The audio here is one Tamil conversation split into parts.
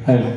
Hello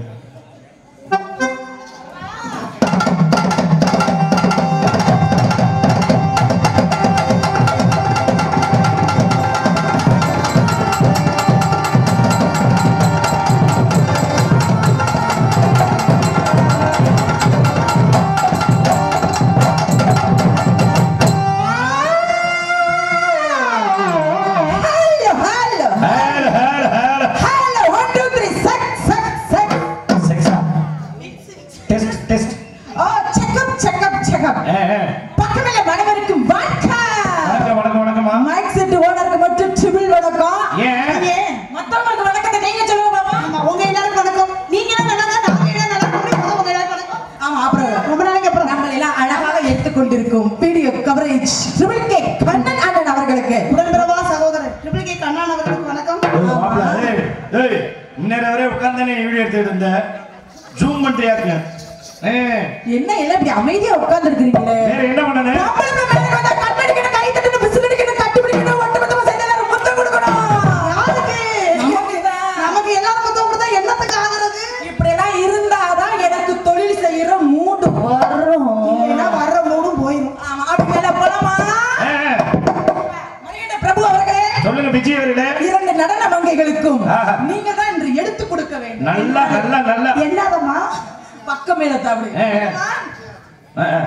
Hello, hello. Hello hello hello Hello, one, two, three, sex, sex, sex. செக்ஸா test test Oh, check up, check up, check up. ஏ ஏ பக்கமே வணக்கம் வணக்கம் வணக்கம் வணக்கம் வணக்கம்மா மைக் செட் ஓனருக்கு மட்டும் ட்ரிபிள் வணக்கம் ஏன்? ஏன்? மத்தவங்களுக்கு வணக்கத்தை நீங்க சொல்லுங்க பாப்பா ஆமா, உங்க எல்லாருக்கும் வணக்கம் நீங்க என்ன நல்லா நாங்க என்ன நல்லா முடியும் உங்க எல்லாருக்கும் வணக்கம் ஆமா அப்புறம் ரொம்ப நாளைக்கு அப்புறம் நம்ம எல்லாம் அழகாக எடுத்துக்கொண்டிருக்கும் video coverage triple K Kannan அண்ணன் அவர்களுக்கு உடன்பிறவா சகோதரர் ட்ரிபிள் கே கண்ணான் அவர்களுக்கு வணக்கம் ஏய், மாப்பிள, ஏய், ஏய், இந்நேரம் வரை உட்கார்ந்து வீடியோ எடுத்துட்டு இருந்தேன் ஜூம் பண்ணிட்டு யாருங்க ஏய், என்ன எல்லாம் இப்படி அமைதியா உட்கார்ந்து இருக்கிறீங்களே வேற என்ன பண்ணனே நம்மளுக்கு மேல வந்தா கண்ணடிக்கணும், கை தட்டணும், விசில் அடிக்கணும், கட்டி பிடிக்கணும், ஒட்டு மொத்தமா சேர்ந்து எல்லாரும் முத்தம் கொடுக்கணும். யாருக்கு நமக்குதான். நமக்கு எல்லாரும் மொத்தம் கொடுத்தா என்னத்துக்கு ஆகுறது இப்படியெல்லாம் இருந்தாதான் எனக்கு தொழில் செய்யற மூடு வரும் ஏன்னா வர்ற மூடும் போயிடும் ஆமா, அப்படி மேல போலாமா? ஏய், மணிகண்ட பிரபு அவர்களே சொல்லுங்க விஜய் அவர்களே இரண்டு நடன மங்கைகளுக்கும் ஆஹா. நீங்க தான் இன்று எடுத்து கொடுக்க வேண்டும் நல்லா நல்லா நல்லா என்னதம்மா பக்கம் மேல தாவடி ஏ, ஏ. ஆ, ஆ.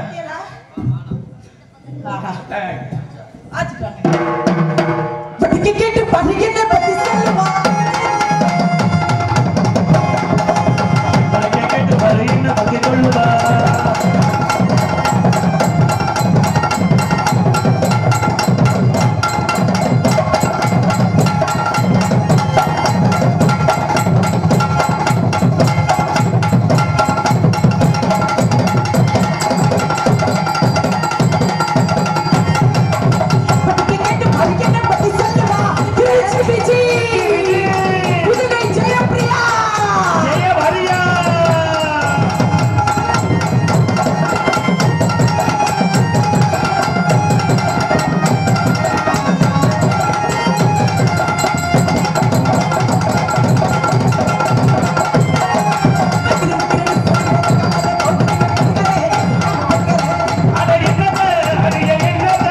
ஆஹா ஏய், ஆச்சுட்டாங்க படிக்க கேட்டு படிக்கின்ற பத்தி சொல்லுவா பறக்க கேட்டு வருகின்ற பத்தி கொள்ளுவா. படிக்க கேட்டு படிக்கின்ற பத்தி சொல்லுவா திருச்சி பிச்சி புதுகை ஜெயப்பிரியா ஜெய வரியா. அட என்னது, அட என்னது?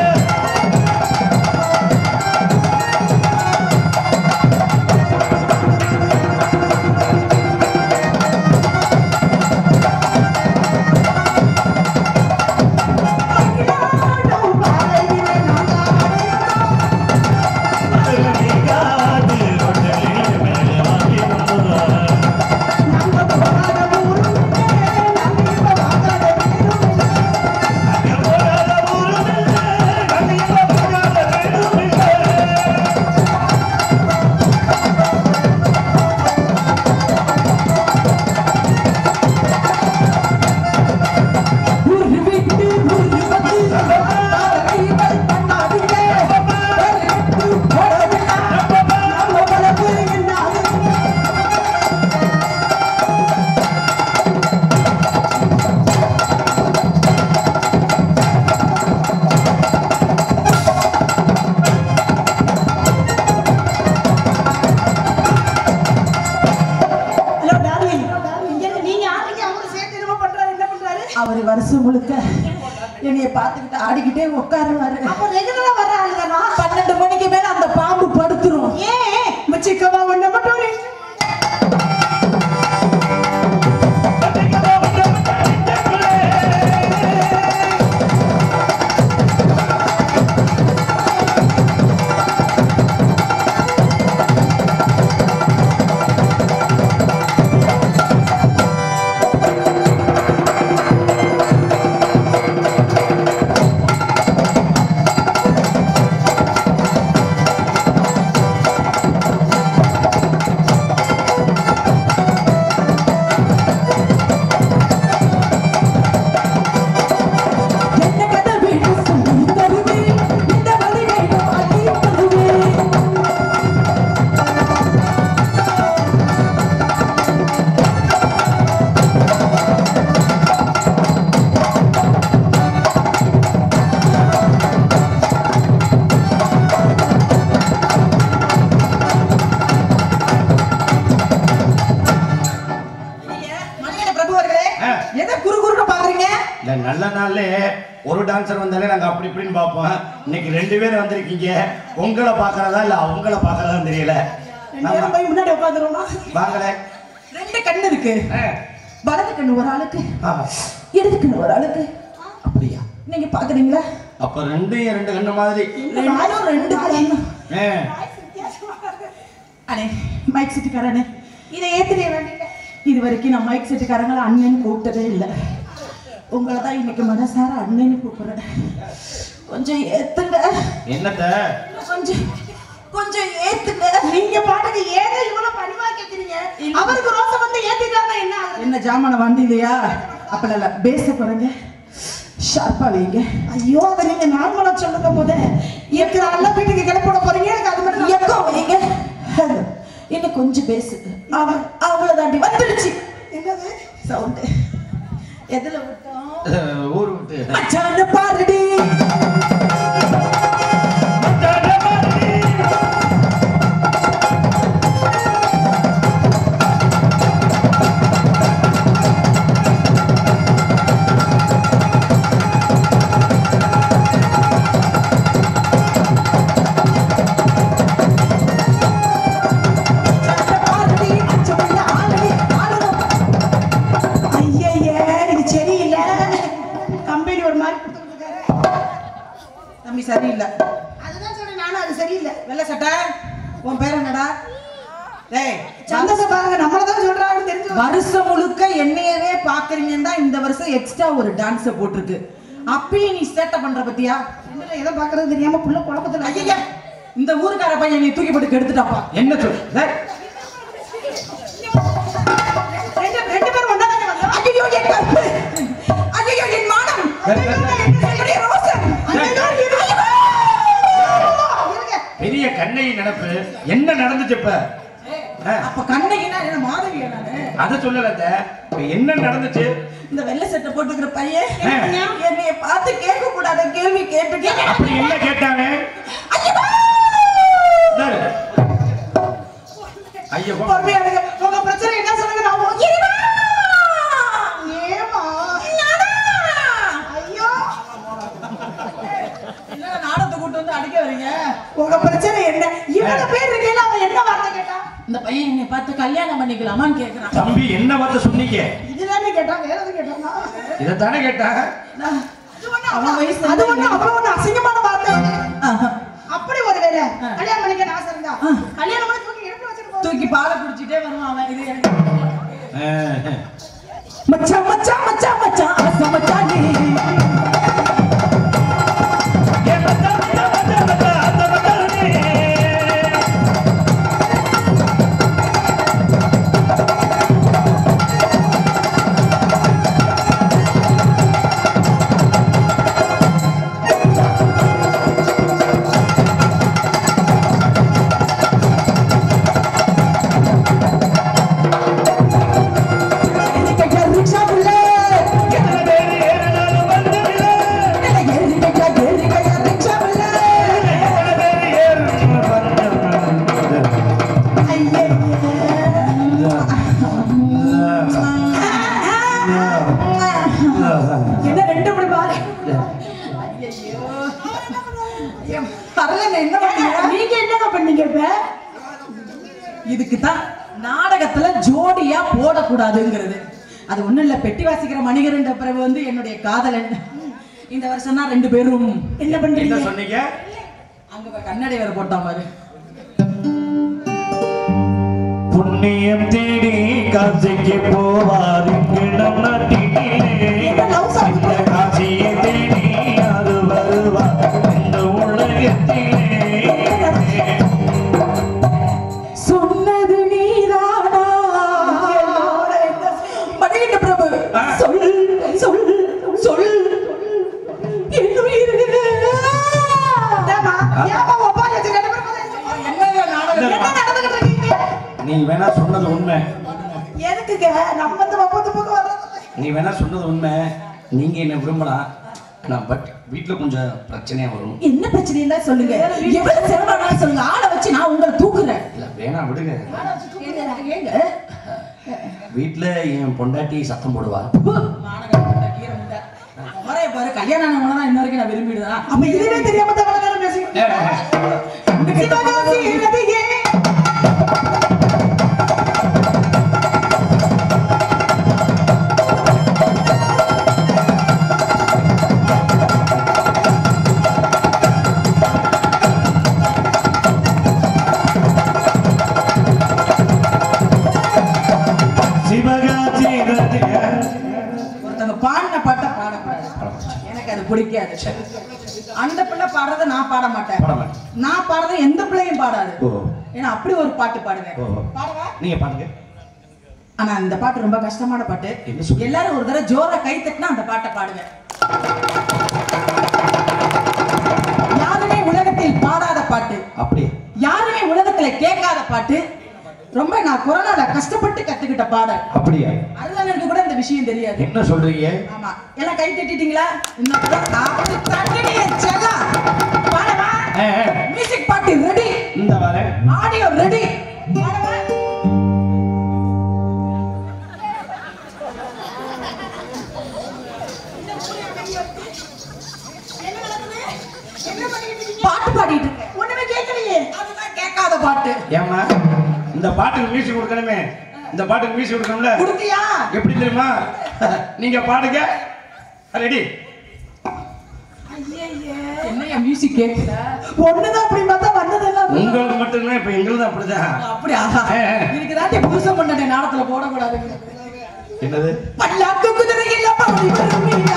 நீங்காது கொண்டலில் மேலே வாங்கி கொள்ளுவார். அங்கே போகாத ஊருமில்லை, கண்ணில் போகாத வீடுமில்லை. ஒரு விட்டு ஒரு பத்து கைகள் பண்ணாதீங்க ஒரு விட்டு போடவில்லை நம்ம வளர்ப்பு என்னாது ஹலோ டார்லிங் இங்க நீங்க ஆடுறீங்க அவரு சேர்த்து என்னமோ பண்றாரு என்ன பண்றாரு அவர் வருஷம் முழுக்க என்னைய பார்த்துக்கிட்டு ஆடிக்கிட்டே உட்காருவாரு அப்ப ரெகுலரா வர்ற ஆளுதானா பன்னெண்டு மணிக்கு மேல அந்த பாம்பு படுத்துரும் ஏன் மச்சிக்கவா ஒண்ணு மட்டும் ஒரு ஆ நல்ல நாள்ல ஒரு டான்சர் வந்தாலே நாங்க அப்படி இப்படின்னு பார்ப்போம் இன்னைக்கு ரெண்டு பேரும் வந்திருக்கீங்க உங்களை பார்க்கறதா இல்ல அவங்கள பார்க்கறதா தெரியல ரெண்டு பேரும் போய் முன்னாடி உட்காந்துருவோமா வாங்கல ரெண்டு கண்ணு இருக்கு வலது கண்ணு ஒரு ஆளுக்கு இடது கண்ணு ஒரு ஆளுக்கு அப்படியா நீங்க பாக்குறீங்களா அப்ப ரெண்டு ரெண்டு கண்ணு மாதிரி ரெண்டும் ரெண்டு கண்ணு ஏ, அண்ணே மைக் செட்டுக்காரனே இதை ஏத்துனே வேண்டிய இது வரைக்கும் நான் மைக் செட்டுக்காரங்களை அண்ணன்னு கூப்பிட்டதே இல்லை உங்களை தான் இன்னைக்கு மனசார அண்ணன்னு கூப்பிடுறேன் கொஞ்சம் ஏத்துங்க என்னத்த கொஞ்சம் கொஞ்சம் ஏத்துங்க நீங்க பாட்டுக்கு ஏதோ இவ்வளவு பணிவா கேக்குறீங்க அவருக்கு ரோசை வந்து ஏத்திட்டாங்க என்ன ஆகுறது? என்ன ஜாமான வண்டி இல்லையா அப்பல இல்ல பேச குறைங்க ஷார்ப்பா வைங்க ஐயோ அதை நீங்க நார்மலா சொல்லுங்க போத இருக்கிற நல்ல வீட்டுக்கு கிளப்பிட போறீங்க எனக்கு அது மட்டும் எக்கோ வைங்க ஹலோ இன்னும் கொஞ்சம் பேசு அவன் அவ்வளவுதாண்டி வந்துடுச்சு என்னது சவுண்டு எதுல விட்டோம் அஹ், ஊர் விட்டு மச்சான பாருடி மச்சான பாருடி மச்சமுள்ள ஆளுடி ஆளுடும் ஐயையே இது சரியில்லை கம்பெனி ஒரு மாதிரி கொடுத்துருக்காரு தம்பி சரியில்லை அதுதான் சொல்றேன் நானும் அது சரியில்லை வெள்ளை சட்டை உன் பேர் என்னடா டேய் சந்தோஷ பாருங்க நம்மள தான் சொல்றாங்கன்னு தெரிஞ்சு வருஷம் முழுக்க என்னையவே பாக்குறீங்கன்னு தான் இந்த வருஷம் எக்ஸ்ட்ரா ஒரு டான்ஸ போட்டிருக்கு அப்பயும் நீ சேட்டை பண்ற பத்தியா என்னடா எதை பாக்குறது தெரியாம புள்ள குழப்பத்துல ஐயா இந்த ஊருக்கார பையன் நீ தூக்கி போட்டு கெடுத்துட்டாப்பா என்ன சொல் டேய், ரெண்டு ரெண்டு பேரும் ஒண்ணா தானே வந்தோம் ஐயோ என் கற்பு ஐயோ என் மானம் டேய், டேய், டேய். என்னுடைய ரோசன் ஐயோ, இது- இருங்க. பெரிய கண்ணகி நினப்பு என்ன நடந்துச்சு இப்ப ஆ, அப்ப கண்ணகினா என்ன மாதவியா நானு அத சொல்லல அத்தை. இப்ப என்ன நடந்துச்சு இந்த வெள்ளை சட்டை போட்டுக்கிற பையன் ஆ. என்னைய பார்த்து கேட்க கூடாத கேள்வி கேட்டு அப்படி என்ன கேட்டாங்க இந்தாரு. ஐயோ பொறுமையா இருங்க. உங்க பிரச்சனை என்ன சொல்லுங்க நான் ஓ- ஏம்மா? ஐயோ என்ன நாடகத்தை கூட்டு வந்து அடிக்க வரீங்க உங்க பிரச்சனை என்ன இவ்வளவு பேர் இருக்கையில அவன் என்ன வார்த்தை கேட்டான் இந்த பையன் என்னை பார்த்து கல்யாணம் பண்ணிக்கலாமான்னு கேக்குறான் தம்பி என்ன வார்த்தை சொன்னீங்க இதுதானே கேட்டான் வேற எதுவும் கேட்டானா இதைத்தானே கேட்டாங்க நான் அது ஒண்ணு அவன் அவன் வயசு அது ஒண்ணு அவ்வளவு ஒண்ணு அசிங்கமான வார்த்தை ஆஹா. அப்படி ஒரு வேலை கல்யாணம் பண்ணிக்க ஆசை இருந்தா ஆ. கல்யாணம் பண்ணி தூக்கி எடுத்து வச்சுட்டு போ. தூக்கி பாலை குடிச்சிட்டே வருவான் அவன் இது எனக்கு ஆ, மச்சான் மச்சான் மச்சான் மச்சான் ஆசை மச்சான் நீ ஏ மச்சான், மச்சான், மச்சான், மச்சான், அந்த மச்சானே. எரிக்கையா ரிக்ஷா புள்ள எத்தனை பேர் ஏறினாலும் வந்ததில்ல. எரிக்கையா எரிக்கையா ரிக்ஷா புள்ள எத்தனை பேர் ஏறினாலும் வந்ததில்ல. ஐயே. என்ன ரெண்டு மணி பாரு பரவாயில்ல என்ன பண்ணீங்க நீங்க என்னங்க பண்ணீங்க இப்ப இதுக்கு தான் நாடகத்துல ஜோடியா போடக்கூடாதுங்கிறது அது ஒண்ணும் இல்ல பெட்டி வாசிக்கிற மணிகரண்ட பிறகு வந்து என்னுடைய காதலன் இந்த வருஷம் தான் ரெண்டு பேரும் என்ன என்ன பண்றீங்க சொன்னீங்க அங்க போய் கண்ணாடி வேற போட்டான் பாரு புண்ணியம் தேடி காசிக்கு போவார் இங்கு நம் நாட்டிலே என்ன love song? இந்த காசியை தேடி அது வருவார் இந்த உலகத்திலே சொன்னது நீதானா மணிகண்ட பிரபு ஆ. சொல் சொல் சொல் என் உயிர் ஏம்மா, ஏம்மா ஒப்பாரி வச்சு ரெண்டு பேரும் போதை- என்னங்க நாடகம் என்ன நடந்துகிட்டு இருக்கீங்க நீ வேணா சொன்னது உண்மை எதுக்குங்க நம்ம இந்த ஒப்பந்த பக்கம் வர்றது நீ வேணா சொன்னது உண்மை நீங்க என்ன விரும்பலாம் நான் பட் வீட்டுல கொஞ்சம் பிரச்சனையா வரும் என்ன பிரச்சனை இல்ல சொல்லுங்க எவ்வளவு சிரமம்னாலும் சொல்லுங்க ஆளை வச்சு நான் உங்களை தூக்குறேன் இல்ல வேணா விடுங்க ஏங்க வீட்டுல என் பொண்டாட்டி சத்தம் போடுவா மானகட்ட கீரை முண்டை. பாரு கல்யாணம் ஆனவங்கள தான் இன்ன வரைக்கும் நான் விரும்பிடுதான் அப்ப இதுவே தெரியாம தான் இவ்வளவு நேரம் பேசிக்கிட்டு ஏ, சிவகாசி நதியே சிவகாசி நதி. ஒருத்தவங்க பாடின பாட்டை பாடக்கூடாது எனக்கு அது பிடிக்காது அந்த பிள்ளை பாடுறத நான் பாட மாட்டேன் பாட மாட்டேன். நான் பாடுறத எந்த பிள்ளையும் பாடாது ஓ ஏன்னா அப்படி ஒரு பாட்டு பாடுவேன் ஓ பாடுவா நீங்க பாருங்க ஆனா இந்த பாட்டு ரொம்ப கஷ்டமான பாட்டு என்ன சொல்ற? எல்லாரும் ஒரு தடவை ஜோரா கை தட்டினா அந்த பாட்டை பாடுவேன் யாருமே உலகத்தில் பாடாத பாட்டு அப்படி யாருமே உலகத்துல கேட்காத பாட்டு ரொம்ப நான் கொரோனால கஷ்டப்பட்டு கத்துக்கிட்ட பாடல் அப்படியா அருளானருக்கு கூட இந்த விஷயம் தெரியாது என்ன சொல்றீங்க ஆமா எல்லாம் கை தட்டிட்டீங்களா இன்னும் கூட அப்படி தட்டினி செல்லம். பாடவா ஏ, ஏ, மியூசிக் பாட்டு ரெடி இந்த வரேன் ஆடியோ ரெடி பாடவா பாட்டு பாடிட்டு இருக்கேன் ஒண்ணுமே கேட்கலையே அதுதான் கேட்காத பாட்டு ஏம்மா இந்த பாட்டுக்கு மியூசிக் கொடுக்கணுமே இந்த பாட்டுக்கு மியூசிக் கொடுக்கணும்ல குடுத்தியா எப்படி தெரியுமா நீங்க பாடுங்க ரெடி என்னையா மியூசிக் கேட்கல ஒண்ணுதான் அப்படி பார்த்தா வந்ததெல்லாம் உங்களுக்கு மட்டும்தான் இப்ப எங்களுது அப்படிதான் அப்படியா ஏ, ஏ. இதுக்கு தான் புதுசம் பண்ண நாடத்துல போடக்கூடாது என்னது பல்லாக்கு குதிரையில் பவனி வருவீங்க.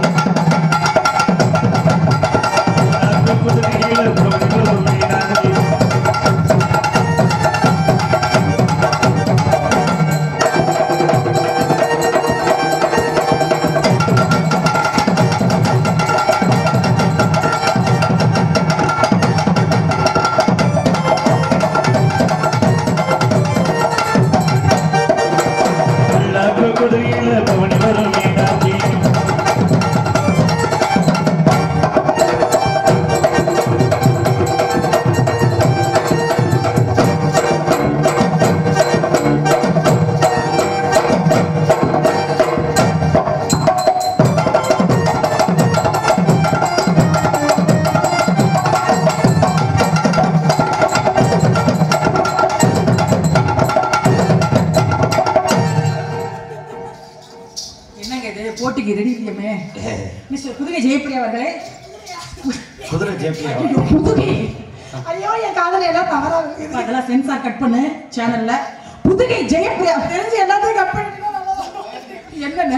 குதிரையில பவனி வரும் மீனாட்சி என்னங்க இது போட்டிக்கு ரெடி இல்லையுமே மிஸ்டர் புதுகை ஜெயப்பிரியா அவர்களே குதிரை ஜேபியா ஐயோ, புதுகை ஐயோ என் காதல எல்லாம் தவறா இருக்குது அதெல்லாம் சென்சார் கட் பண்ணு சேனல்ல புதுகை ஜெயப்பிரியா தெரிஞ்சு எல்லாத்தையும் கட் பண்ணிட்டு என்னங்க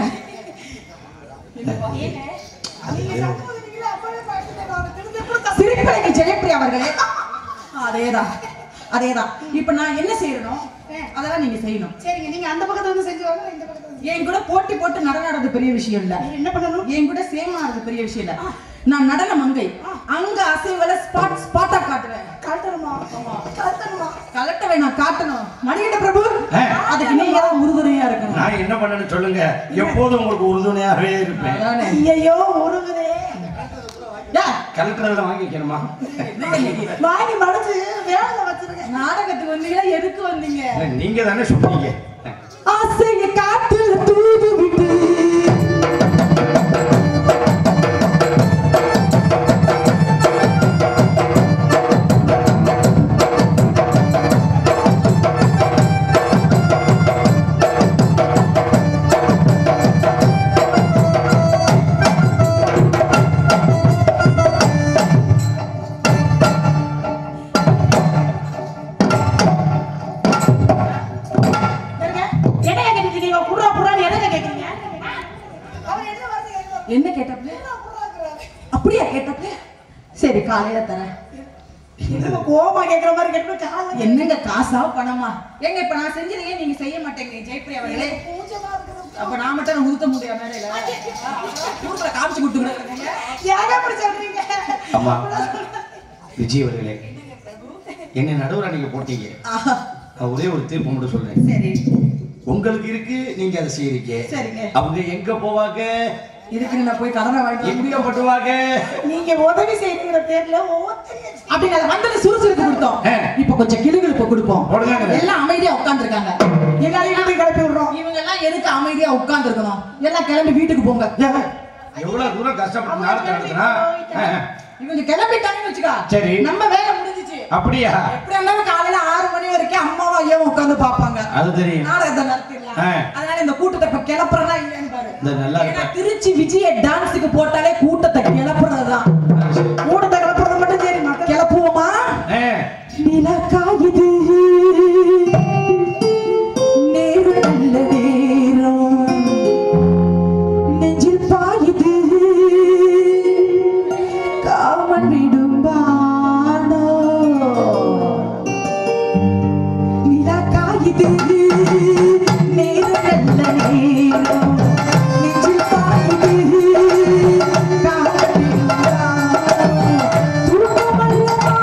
நீங்க சத்தம் நீங்களே அப்பவே பார்த்துட்டேன் நான் தெரிஞ்சு எப்படி தப்பு சிரிப்பழகி ஜெயப்பிரியா அவர்களே அதேதான் அதேதான் இப்ப நான் என்ன செய்யணும் அதெல்லாம் நீங்க செய்யணும் சரிங்க நீங்க அந்த பக்கத்துல வந்து செஞ்சு வாங்க நான் இந்த பக்கத்துல வந்து என் கூட போட்டி போட்டு நடனம் ஆடுறது பெரிய விஷயம் இல்ல நீங்க என்ன பண்ணணும் என் கூட சேம் ஆடுறது பெரிய விஷயம் இல்ல நான் நடன மங்கை அங்க அசைவல ஸ்பாட் ஸ்பாட்டா காட்டுவேன் காட்டணுமா காட்டணுமா கலெக்டரை நான் காட்டணும் மணிகண்ட பிரபு ஆ. அதுக்கு நீங்க தான் உறுதுணையா இருக்கணும் நான் என்ன பண்ணணும்னு சொல்லுங்க எப்போதும் உங்களுக்கு உறுதுணையாகவே இருப்பேன் அதானே ஐயோ உருகுதே யா, கலெக்டர் வாங்கி வைக்கணுமா என்னங்க நீங்க? வாங்கி மடிச்சு வேலை வச்சிருக்கேன் நாடகத்துக்கு வந்தீங்களா எதுக்கு வந்தீங்க நீங்க தானே சொன்னீங்க ஆசைய காட்டுல தூது விட்டு என்னைய கேட்டுட்டு இருக்கீங்க புறா புறான்னு எதை கேக்குறீங்க அவர் என்ன வார்த்தை கேட்கிறார் என்ன கேட்டப்ப அப்படியா கேட்டப்ப சரி காலையில தரேன் கோமா கேக்குற மாதிரி கேட்டு கால என்னங்க காசா பணமா ஏங்க இப்ப நான் செஞ்சதையே நீங்க செய்ய மாட்டேங்க ஜெயப்பிரியா அவர்களே பூஜமா இருக்குது அப்ப நான் மட்டும் நான் உடுத்த முடியாது மேடையில ஊர்ல காமிச்சு கொடுத்துக்கிறேன் ஏங்க அப்படி சொல்றீங்க அம்மா விஜய் அவர்களே என்னை நடுவுல நீங்க போட்டீங்க நான் ஒரே ஒரு தீர்ப்பு மட்டும் சொல்றேன் சரி உங்களுக்கு இருக்கு நீங்க அதை செய்யறீங்க சரிங்க. அவங்க எங்க போவாங்க இதுக்கு நான் போய் கடனை வாங்கிட்டு வர எங்க முடியும் பட்டுவாங்க நீங்க உதவி செய்யற பேர்ல ஒவ்வொருத்தரையும் அப்படி நான் வந்தது சுறுசுறுப்பு கொடுத்தோம் ஆ. இப்ப கொஞ்சம் கிளுகிழுப்பு கொடுப்போம் கொடுங்க. எல்லாம் அமைதியா உட்கார்ந்துருக்காங்க எல்லாரையும் வீட்டுக்கு கிளப்பி விடுறோம் இவங்க எல்லாம் எதுக்கு அமைதியா உட்கார்ந்து இருக்கணும் எல்லாம் கிளம்பி வீட்டுக்கு போங்க ஏன்? எவ்வளவு தூரம் கஷ்டப்பட்டு நாடகம் நடத்தினா இவங்க கிளம்பிட்டாங்கன்னு வச்சுக்கோ சரி. நம்ம வேலை முடிஞ்சிச்சு அப்படியா எப்படி இருந்தாலும் காலையில ஆறு மணி வரைக்கும் அம்மாவும் ஐயாவும் உட்கார்ந்து பாப்பாங்க அது தெரியும் நாடகத்தை நடத்திடலாம் ஆ. அதனால இந்த கூட்டத்தை இப்ப கிளப்புறதா இல்லைன்னு பாரு இந்த நல்லா ஏன்னா இருக்கு. திருச்சி விஜய டான்ஸுக்கு போட்டாலே கூட்டத்தை கிளப்புறதுதான் கூட்டத்தை கிளப்புறது மட்டும் சரி மக்கள் கிளப்புவோமா ஆ, நிலக்காயுது நேரு நல்ல நேரம் நெஞ்சில் பாயுது காமன் விடும் பானோ நிலக்காயுது நேரு நல்ல நேரம் நெஞ்சில் பாயுது காமன் விடும் பானோ துருக்கமல்லவா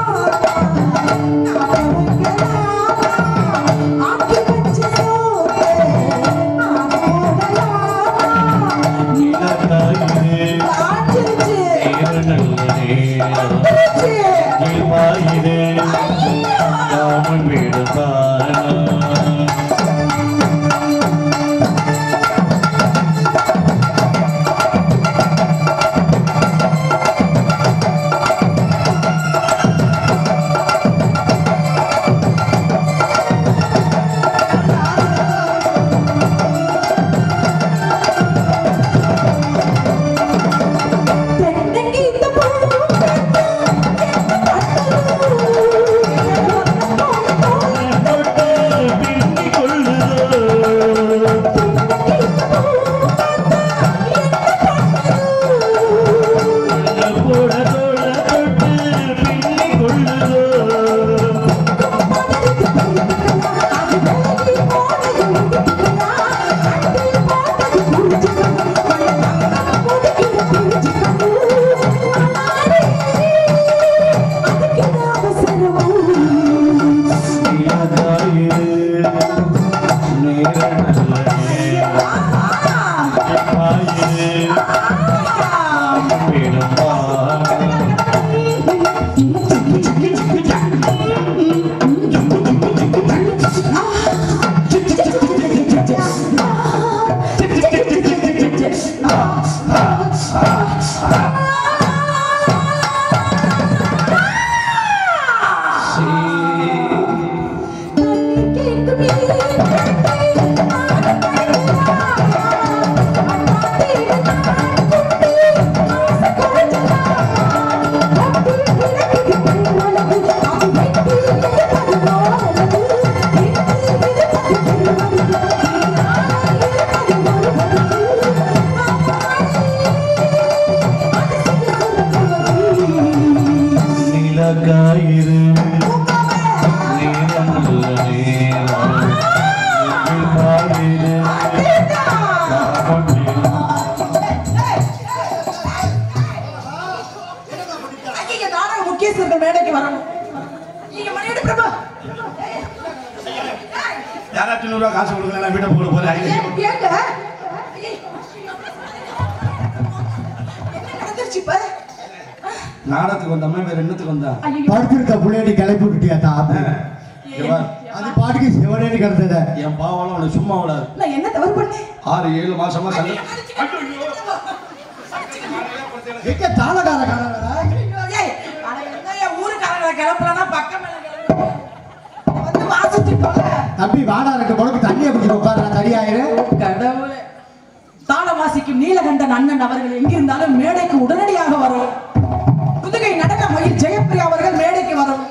நீலக்காயிரு நீலம் நல்ல நேரம் நீலக்காயிரு காமன் ஐயா, நாடக முக்கியஸ்தர்கள் மேடைக்கு வரணும் நீங்க மணியோட பிரபு யாராச்சும் நூறு ரூபா காசு கொடுக்கல நான் வீட்டை போட போறேன் ஏன் கேட்க என்ன நடந்துருச்சு இப்ப நாடகத்துக்கு வந்தாம வேற என்னத்துக்கு வந்தா ஐயோ படுத்திருக்க புள்ளையடி கிளப்பி விட்டுட்டியா தான் இங்க பார், அது பாட்டுக்கு சிவனேடி கிடந்தத என் பாவம் அவனை சும்மா விடாது நான் என்ன தவறு பண்ணேன் ஆறு ஏழு மாசமா கண்டு எங்க தாளகார காரங்களா ஐயோ, ஏய், அட என்னய்யா ஊருக்காரங்களை கிளப்பலன்னா பக்கம் மேல கிளப்புறீங்க? வந்து வாசிச்சுட்டோம்ல. தம்பி வாடா ரெண்டு முடக்கு தண்ணியை குடிச்சு உட்கார தனியாயிரு கடவுளே தாளம் வாசிக்கும் நீலகண்டன் அண்ணன் அவர்கள் எங்கிருந்தாலும் மேடைக்கு உடனடியாக வரும் புதுகை நடன மயில் ஜெயப்பிரியா அவர்கள் மேடைக்கு வரும்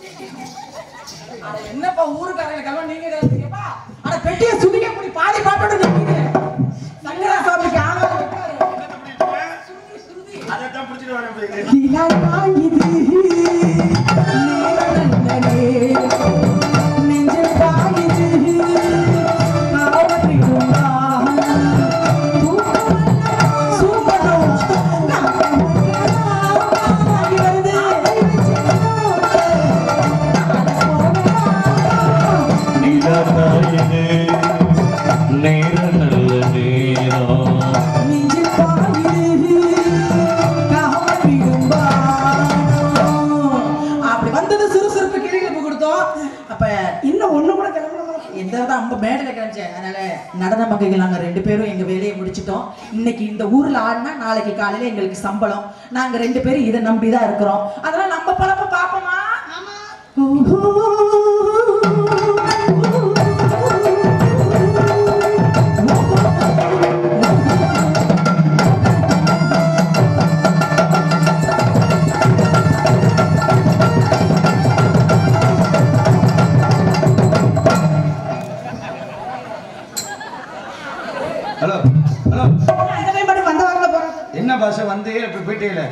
அட என்னப்பா ஊருக்காரங்க கிளம்ப நீங்க கிளம்புறீங்கப்பா அட பெட்டிய சுதிக்க முடி பாதி பாட்டோட நிக்குது சங்கரா சுவாமிக்கு ஆகாது உட்காரு. அதைத்தான் பிடிச்சிட்டு வரேன் நிலவாயுது, நீலநந்தனே, நெஞ்சில் பாயுது, காவலிடும் வானம், தூக்கமல்ல, சூப்பரும், நாகமங்கலமாகி வருது. நீலக்காயிரு நேரம் நல்ல நேரம் நெஞ்சில் பாயுது, காவலிடும் வானம். அப்படி வந்தது சுறுசுறுப்பு கிளிகளுக்கு கொடுத்தோம் அப்ப இன்னும் ஒண்ணு கூட கிளம்பல எந்த வித அம்ப மேடையில கிளம்பிச்சேன் அதனால நடன மங்கைகள் நாங்க ரெண்டு பேரும் எங்க வேலையை முடிச்சிட்டோம் இன்னைக்கு இந்த ஊர்ல ஆடினா நாளைக்கு காலையில எங்களுக்கு சம்பளம் நாங்க ரெண்டு பேரும் இதை நம்பி தான் இருக்கிறோம் அதனால நம்ம பழப்ப பாப்போமா ஹலோ ஹலோ அந்த பையன் பாட்டு வந்த வாரில் போறான் என்ன பாஷை வந்து இப்ப போயிட்டே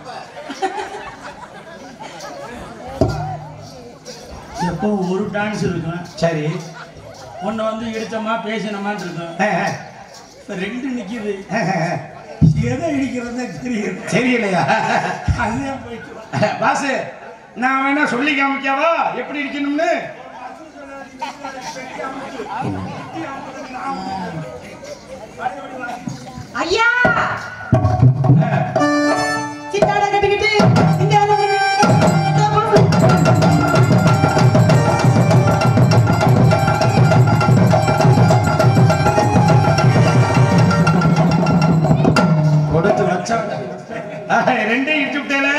எப்போ ஒரு டான்ஸ் இருக்கும் சரி ஒன்று வந்து இடிச்சமா பேசினமான்னு இருக்கும் ஆ, ஆ. இப்போ ரெண்டு நிற்கிது ஆ, ஆ. எதை இடிக்கிறதே தெரியுது தெரியலையா அதுவே போயிட்டு பாசு நான் வேணா சொல்லி காமிக்கவா எப்படி இருக்கணும்னு ஐயா சித்தாட கட்டிக்கிட்டு இங்க வந்து கொடுத்து வச்சா ரெண்டையும் இட்டு விட்டேல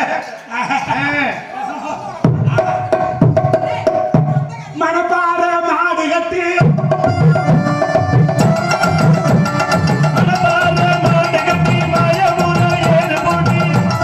மணப்பாற மாடு கட்டி மணப்பாற மாடு கட்டி மாயமுன ஏறு போட்டி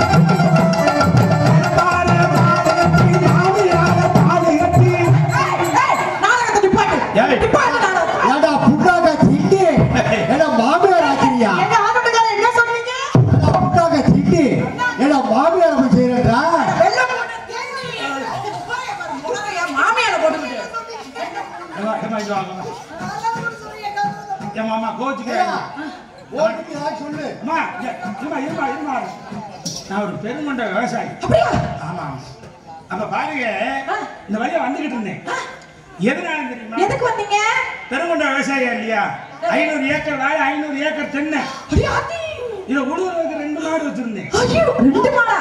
மணப்பாற மாடு கட்டி மாமியார பாடு கட்டி நாடகத்தை நிப்பாட்டு ஏய். நிப்பாட்டு நாடகம் ஏடா புண்ணாக்க திண்டி ஏடா மாமியார் ஆக்கிறியா எங்க ஆரம்பிக்கார என்ன சொன்னீங்க ஏடா புண்ணாக்க திண்டி ஏடா மாமியார் போய் செய்யறா வெள்ளம் போட்டு தேடி. முகரைய மாமியார போட்டுக்கிட்டு ஏம்மா, ஏம்மா, இங்க வாங்க. ஏம்மா, அம்மா, கோச்சுக்கிறாங்க. சொல்லு அம்மா, இங்க, இருமா, இருமா, இருமா. நான் ஒரு பெருங்கொண்ட விவசாயி அப்படியா ஆமா அப்ப பாருங்க இந்த வழியா வந்துகிட்டு இருந்தேன் எதனால தெரியுமா எதுக்கு வந்தீங்க பெருங்கொண்ட விவசாயியா இல்லையா ஐநூறு ஏக்கர் வாழை ஐநூறு ஏக்கர் தென்னை அப்படியா ஆத்தி. இதை உழுவுறதுக்கு ரெண்டு மாடு வச்சிருந்தேன் ஐயோ ரெண்டு மாடா